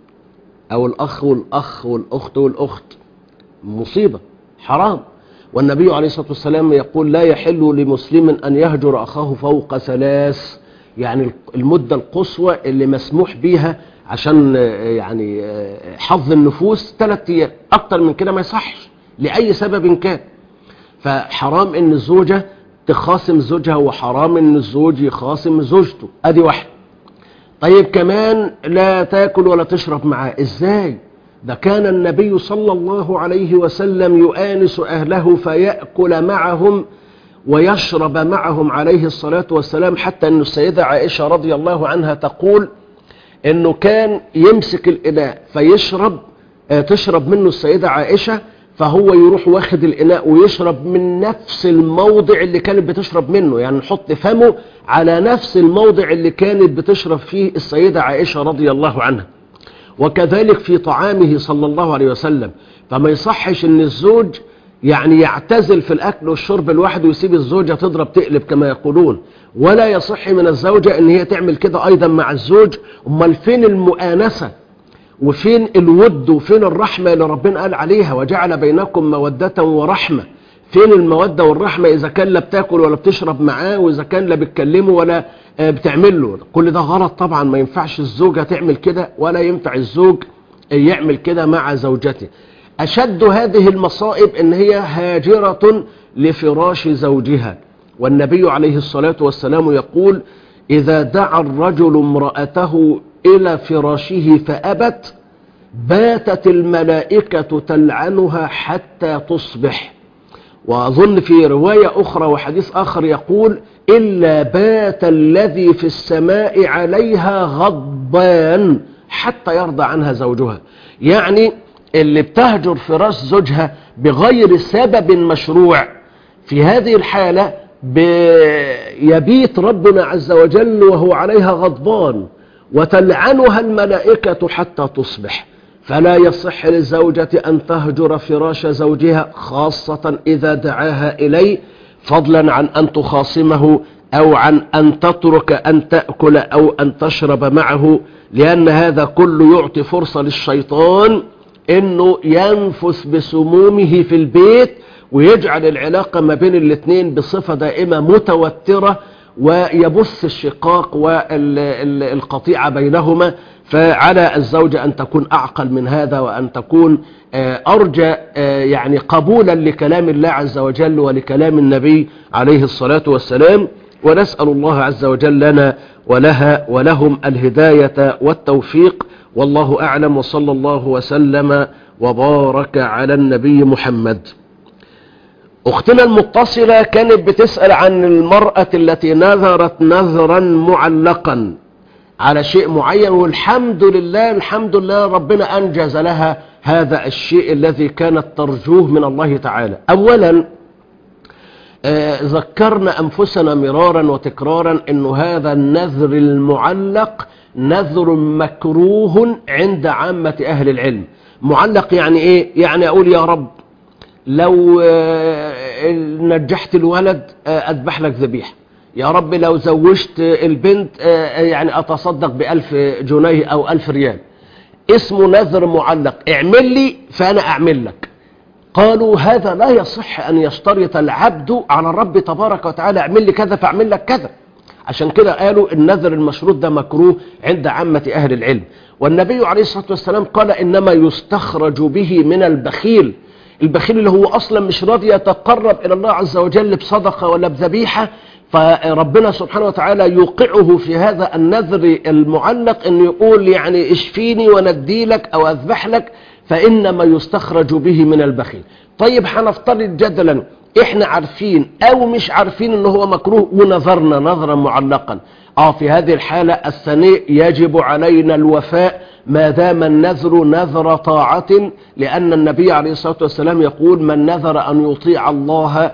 أو الأخ والأخ والأخت والأخت مصيبة حرام والنبي عليه الصلاة والسلام يقول لا يحل لمسلم أن يهجر أخاه فوق ثلاث يعني المدة القصوى اللي مسموح بيها عشان آه، يعني آه، حظ النفوس ثلاث أيام أكتر من كده ما يصحش لأي سبب كان فحرام ان الزوجة تخاصم زوجها وحرام ان الزوج يخاصم زوجته ادي واحد طيب كمان لا تاكل ولا تشرب معاه ازاي ده كان النبي صلى الله عليه وسلم يؤانس اهله فيأكل معهم ويشرب معهم عليه الصلاة والسلام حتى ان السيدة عائشة رضي الله عنها تقول انه كان يمسك الاناء فيشرب آه، تشرب منه السيدة عائشة فهو يروح واخد الاناء ويشرب من نفس الموضع اللي كانت بتشرب منه يعني نحط فمه على نفس الموضع اللي كانت بتشرب فيه السيدة عائشة رضي الله عنها وكذلك في طعامه صلى الله عليه وسلم فما يصحش ان الزوج يعني يعتزل في الاكل والشرب لوحده ويسيب الزوجة تضرب تقلب كما يقولون ولا يصح من الزوجة ان هي تعمل كده ايضا مع الزوج امال فين المؤانسة وفين الود وفين الرحمة اللي ربنا قال عليها وجعل بينكم مودة ورحمة فين المودة والرحمة إذا كان لا بتاكل ولا بتشرب معاه وإذا كان لا بتكلمه ولا آه، بتعمل له كل ده غلط طبعا ما ينفعش الزوجة تعمل كده ولا ينفع الزوج يعمل كده مع زوجته أشد هذه المصائب إن هي هاجرة لفراش زوجها والنبي عليه الصلاة والسلام يقول إذا دعا الرجل امرأته إلى فراشه فأبت باتت الملائكة تلعنها حتى تصبح وأظن في رواية أخرى وحديث آخر يقول إلا بات الذي في السماء عليها غضبان حتى يرضى عنها زوجها يعني اللي بتهجر فراش زوجها بغير سبب مشروع في هذه الحالة يبيت ربنا عز وجل وهو عليها غضبان وتلعنها الملائكة حتى تصبح فلا يصح للزوجة أن تهجر فراش زوجها خاصة إذا دعاها إليه فضلا عن أن تخاصمه أو عن أن تترك أن تأكل أو أن تشرب معه لأن هذا كله يعطي فرصة للشيطان أنه ينفث بسمومه في البيت ويجعل العلاقة ما بين الاثنين بصفة دائمة متوترة ويبث الشقاق والقطيعة بينهما فعلى الزوجة أن تكون أعقل من هذا وأن تكون أرجى يعني قبولا لكلام الله عز وجل ولكلام النبي عليه الصلاة والسلام ونسأل الله عز وجل لنا ولها ولهم الهداية والتوفيق والله أعلم وصلى الله وسلم وبارك على النبي محمد أختنا المتصلة كانت بتسأل عن المرأة التي نذرت نذرا معلقا على شيء معين والحمد لله الحمد لله ربنا أنجز لها هذا الشيء الذي كانت ترجوه من الله تعالى أولا آه، ذكرنا أنفسنا مرارا وتكرارا أنه هذا النذر المعلق نذر مكروه عند عامة أهل العلم معلق يعني إيه؟ يعني أقول يا رب لو آه، نجحت الولد آه، أذبح لك ذبيحة يا رب لو زوجت البنت آه، يعني أتصدق بألف جنيه أو ألف ريال اسمه نذر معلق اعمل لي فأنا أعمل لك قالوا هذا لا يصح أن يشترط العبد على الرب تبارك وتعالى اعمل لي كذا فاعمل لك كذا عشان كده قالوا النذر المشروط ده مكروه عند عامة أهل العلم والنبي عليه الصلاة والسلام قال إنما يستخرج به من البخيل البخيل اللي هو أصلا مش راضي يتقرب إلى الله عز وجل بصدقة ولا بذبيحة فربنا سبحانه وتعالى يوقعه في هذا النذر المعلق أن يقول يعني اشفيني وندي لك أو أذبح لك فإنما يستخرج به من البخيل طيب هنفترض جدلا احنا عارفين او مش عارفين ان هو مكروه ونظرنا نظرا معلقا اه في هذه الحالة الثانية يجب علينا الوفاء ما دام النذر نذر طاعة لأن النبي عليه الصلاة والسلام يقول من نذر أن يطيع الله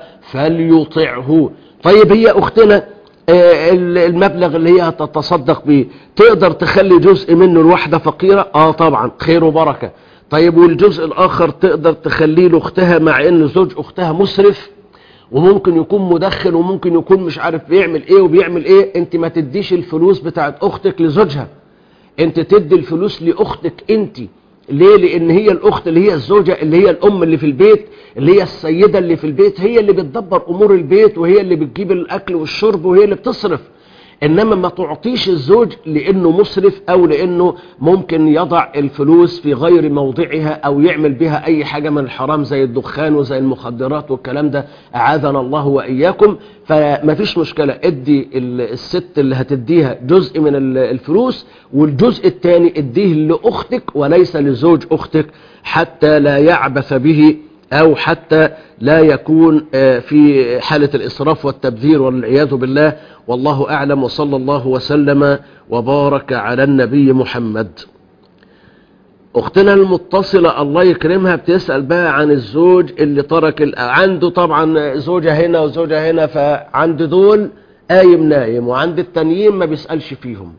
فليطعه طيب هي أختنا آه، المبلغ اللي هي هتتصدق بيه تقدر تخلي جزء منه لواحدة فقيرة اه طبعا خير وبركة طيب والجزء الآخر تقدر تخليه لأختها مع ان زوج أختها مسرف وممكن يكون مدخن وممكن يكون مش عارف بيعمل ايه وبيعمل ايه انت ما تديش الفلوس بتاعت اختك لزوجها انت تدي الفلوس لاختك انت ليه لان هي الاخت اللي هي الزوجة اللي هي الام اللي في البيت اللي هي السيدة اللي في البيت هي اللي بتدبر امور البيت وهي اللي بتجيب الاكل والشرب وهي اللي بتصرف انما ما تعطيش الزوج لانه مسرف او لانه ممكن يضع الفلوس في غير موضعها او يعمل بها اي حاجة من الحرام زي الدخان وزي المخدرات والكلام ده اعاذنا الله واياكم فما فيش مشكلة ادي ال- الست اللي هتديها جزء من ال- الفلوس والجزء الثاني اديه لاختك وليس لزوج اختك حتى لا يعبث به أو حتى لا يكون آه، في حالة الإسراف والتبذير والعياذ بالله والله أعلم وصلى الله وسلم وبارك على النبي محمد أختنا المتصلة الله يكرمها بتسأل بقى عن الزوج اللي ترك ال- عنده طبعا زوجة هنا وزوجة هنا فعند دول قايم نايم وعند التانيين ما بيسألش فيهم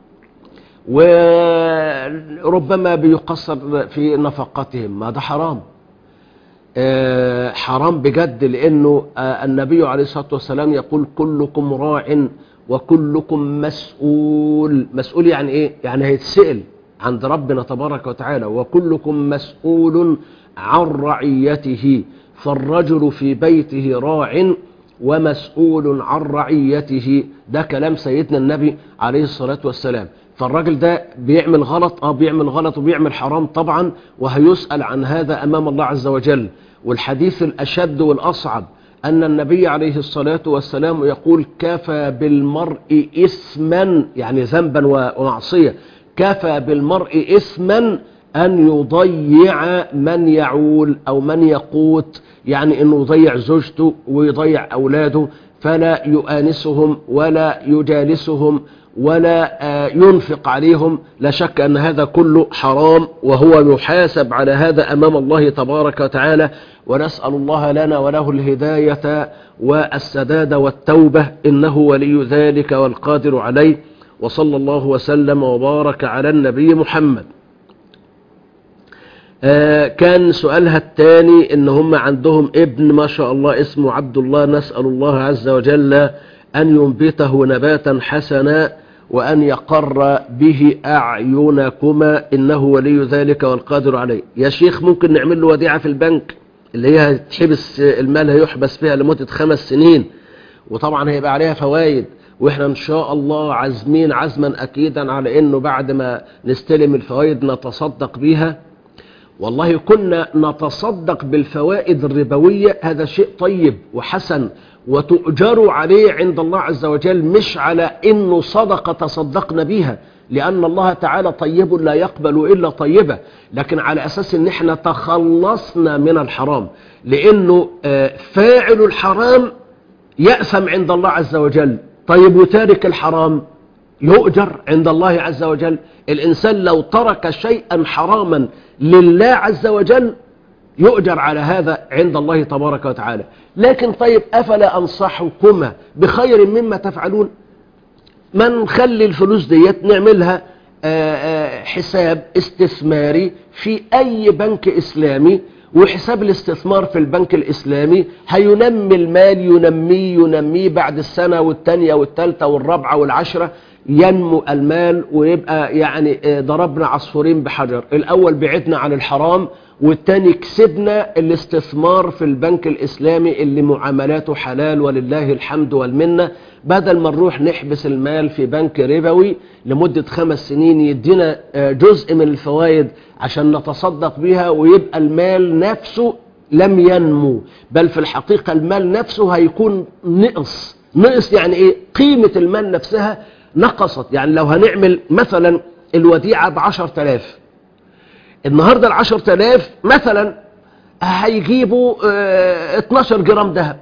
وربما بيقصر في نفقاتهم ما ده حرام آه، حرام بجد لأنه آه، النبي عليه الصلاة والسلام يقول كلكم راع وكلكم مسؤول مسؤول يعني إيه؟ يعني هيتسأل عند ربنا تبارك وتعالى وكلكم مسؤول عن رعيته فالرجل في بيته راع ومسؤول عن رعيته ده كلام سيدنا النبي عليه الصلاة والسلام فالراجل ده بيعمل غلط اه بيعمل غلط وبيعمل حرام طبعا وهيسأل عن هذا أمام الله عز وجل والحديث الأشد والأصعب أن النبي عليه الصلاة والسلام يقول كفى بالمرء إثما يعني ذنبا ومعصية كفى بالمرء إثما أن يضيع من يعول أو من يقوت يعني أنه يضيع زوجته ويضيع أولاده فلا يؤانسهم ولا يجالسهم ولا آه، ينفق عليهم لا شك أن هذا كله حرام وهو يحاسب على هذا أمام الله تبارك وتعالى ونسأل الله لنا وله الهداية والسداد والتوبة إنه ولي ذلك والقادر عليه وصلى الله وسلم وبارك على النبي محمد آه، كان سؤالها الثاني ان هم عندهم ابن ما شاء الله اسمه عبد الله نسأل الله عز وجل ان ينبته نباتا حسنا وان يقر به اعينكما انه ولي ذلك والقادر عليه يا شيخ ممكن نعمل له وديعة في البنك اللي هي هتحبس المال هيحبس فيها لمدة خمس سنين وطبعا هيبقى عليها فوائد واحنا ان شاء الله عازمين عزما اكيدا على انه بعد ما نستلم الفوائد نتصدق بيها والله كنا نتصدق بالفوائد الربوية هذا شيء طيب وحسن وتؤجر عليه عند الله عز وجل مش على انه صدقة تصدقنا بيها لأن الله تعالى طيب لا يقبل إلا طيبة لكن على أساس ان احنا تخلصنا من الحرام لأنه آه، فاعل الحرام يأثم عند الله عز وجل طيب وتارك الحرام يؤجر عند الله عز وجل الإنسان لو ترك شيئا حراما لله عز وجل يؤجر على هذا عند الله تبارك وتعالى لكن طيب أفلا أنصحكما بخير مما تفعلون ما نخلي الفلوس ديت نعملها آه، آه، حساب استثماري في أي بنك إسلامي وحساب الاستثمار في البنك الإسلامي هينمي المال ينميه ينميه بعد السنة والتانية والتالتة والرابعة والعشرة ينمو المال ويبقى يعني آه، ضربنا عصفورين بحجر الأول بعدنا عن الحرام والتاني كسبنا الاستثمار في البنك الإسلامي اللي معاملاته حلال ولله الحمد والمنة بدل ما نروح نحبس المال في بنك ربوي لمدة خمس سنين يدينا آه، جزء من الفوائد عشان نتصدق بها ويبقى المال نفسه لم ينمو بل في الحقيقة المال نفسه هيكون نقص نقص يعني ايه قيمة المال نفسها نقصت يعني لو هنعمل مثلا الوديعة بعشر تلاف النهاردة العشر تلاف مثلا هيجيبوا اه 12 جرام ذهب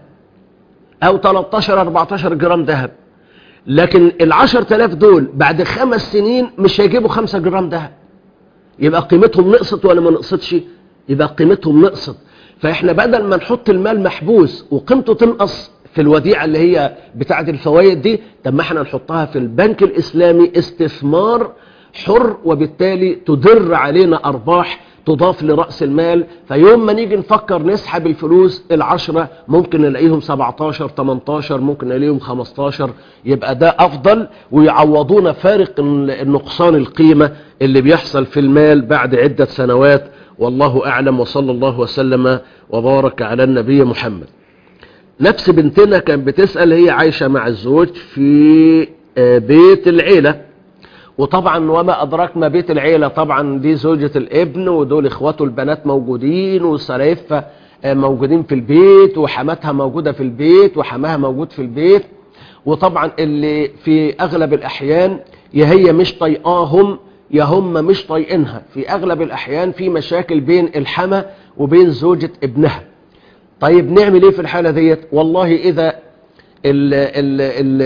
او 13 14 جرام ذهب لكن العشر تلاف دول بعد خمس سنين مش هيجيبوا خمسة جرام ذهب يبقى قيمتهم نقصت ولا ما نقصتش يبقى قيمتهم نقصت فاحنا بدل ما نحط المال محبوس وقيمته تنقص في الوديعة اللي هي بتاعة الفوائد دي طب ما احنا نحطها في البنك الإسلامي استثمار حر وبالتالي تدر علينا أرباح تضاف لرأس المال فيوم ما نيجي نفكر نسحب الفلوس العشرة ممكن نلاقيهم 17 18 ممكن نلاقيهم 15 يبقى ده أفضل ويعوضونا فارق النقصان القيمة اللي بيحصل في المال بعد عدة سنوات والله أعلم وصلى الله وسلم وبارك على النبي محمد نفس بنتنا كانت بتسأل هي عايشة مع الزوج في آه، بيت العيلة وطبعا وما أدراك ما بيت العيلة طبعا دي زوجة الابن ودول إخواته البنات موجودين وسرايفها آه، موجودين في البيت وحماتها موجودة في البيت وحماها موجود في البيت وطبعا اللي في أغلب الأحيان يا هي مش طيقاهم يا هم مش طايقينها في أغلب الأحيان في مشاكل بين الحما وبين زوجة ابنها طيب نعمل ايه في الحالة ديت والله اذا ال ال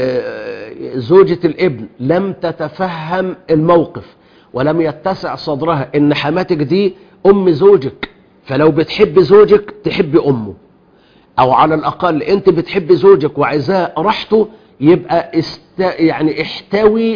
ال زوجة الابن لم تتفهم الموقف ولم يتسع صدرها ان حماتك دي ام زوجك فلو بتحب زوجك تحب امه او على الاقل انت بتحب زوجك وعايزاه راحته يبقى است يعني احتوي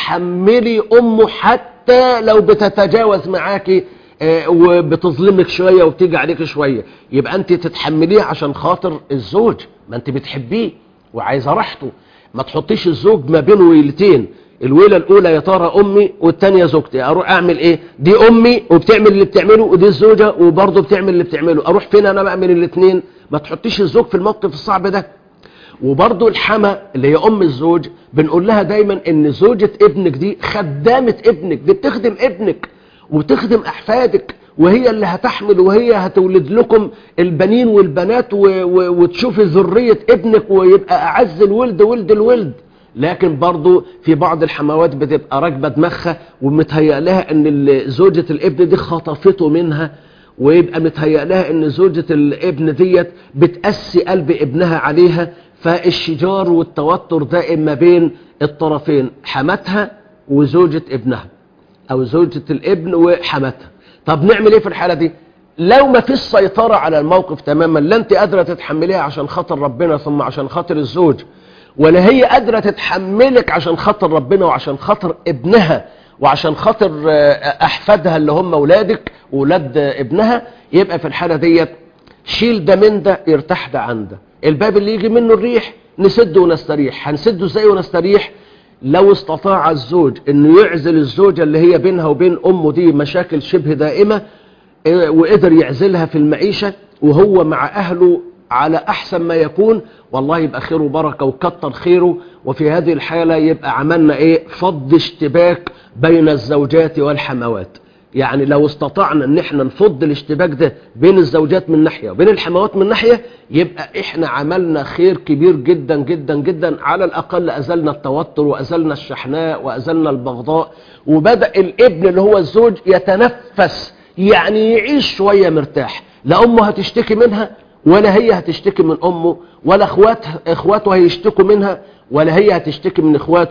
وتحملي امه حتى لو بتتجاوز معاكي آه، وبتظلمك شوية وبتيجي عليك شوية يبقى انت تتحمليه عشان خاطر الزوج ما انت بتحبيه وعايزة راحته ما تحطيش الزوج ما بين ويلتين الويلة الاولى يا ترى امي والتانية زوجتي اروح اعمل ايه دي امي وبتعمل اللي بتعمله ودي الزوجة وبرضه بتعمل اللي بتعمله اروح فين انا بقى من الاتنين ما تحطيش الزوج في الموقف الصعب ده وبرضه الحما اللي هي ام الزوج بنقول لها دايما ان زوجة ابنك دي خدامة ابنك دي بتخدم ابنك وتخدم احفادك وهي اللي هتحمل وهي هتولد لكم البنين والبنات و... و... وتشوفي ذرية ابنك ويبقى اعز الولد ولد الولد لكن برضو في بعض الحموات بتبقى راكبه دماغها ومتهيأ لها ان ال- زوجة الابن دي خطفته منها ويبقى متهيأ لها ان زوجة الابن ديت بتأسي قلب ابنها عليها فالشجار والتوتر دائم ما بين الطرفين حماتها وزوجة ابنها او زوجة الابن وحماتها طب نعمل ايه في الحالة دي لو ما فيش سيطرة على الموقف تماما لا انت قادرة تتحمليها عشان خاطر ربنا ثم عشان خاطر الزوج ولا هي قادرة تتحملك عشان خاطر ربنا وعشان خاطر ابنها وعشان خاطر آه، احفادها اللي هم اولادك واولاد آه، ابنها يبقى في الحالة ديت شيل ده من ده يرتاح ده عن ده الباب اللي يجي منه الريح نسده ونستريح هنسده ازاي ونستريح لو استطاع الزوج انه يعزل الزوجة اللي هي بينها وبين امه دي مشاكل شبه دائمة إيه، وقدر يعزلها في المعيشة وهو مع اهله على احسن ما يكون والله يبقى خيره وبركة وكتر خيره وفي هذه الحالة يبقى عملنا ايه فض اشتباك بين الزوجات والحموات يعني لو استطعنا ان احنا نفض الاشتباك ده بين الزوجات من ناحية وبين الحموات من ناحية يبقى احنا عملنا خير كبير جدا جدا جدا على الاقل ازلنا التوتر وازلنا الشحناء وازلنا البغضاء وبدأ الابن اللي هو الزوج يتنفس يعني يعيش شوية مرتاح لا امه هتشتكي منها ولا هي هتشتكي من امه ولا اخوات اخواته هيشتكوا منها ولا هي هتشتكي من اخواته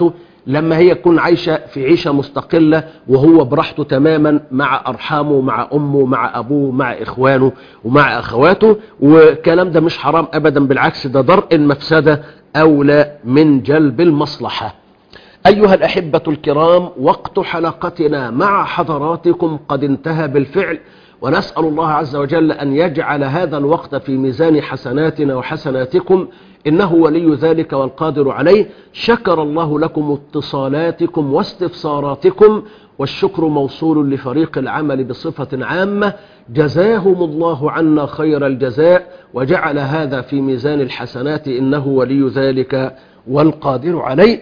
لما هي تكون عايشة في عيشة مستقلة وهو براحته تماما مع أرحامه مع أمه مع أبوه مع إخوانه ومع أخواته والكلام ده مش حرام أبدا بالعكس ده درء المفسدة أولى من جلب المصلحة أيها الأحبة الكرام وقت حلقتنا مع حضراتكم قد انتهى بالفعل ونسأل الله عز وجل أن يجعل هذا الوقت في ميزان حسناتنا وحسناتكم إنه ولي ذلك والقادر عليه شكر الله لكم اتصالاتكم واستفساراتكم والشكر موصول لفريق العمل بصفة عامة جزاهم الله عنا خير الجزاء وجعل هذا في ميزان الحسنات إنه ولي ذلك والقادر عليه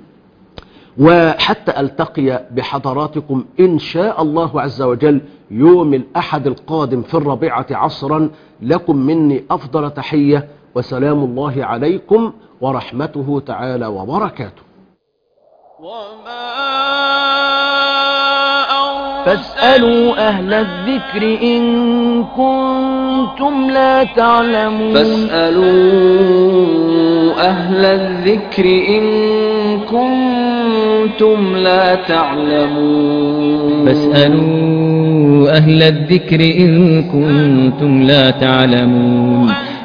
وحتى ألتقي بحضراتكم إن شاء الله عز وجل يوم الأحد القادم في الرابعة عصرا لكم مني أفضل تحية وسلام الله عليكم ورحمته تعالى وبركاته فاسألوا أهل الذكر إن كنتم لا تعلمون فاسألوا أهل الذكر إن كنتم لا تعلمون فاسألوا أهل الذكر إن كنتم لا تعلمون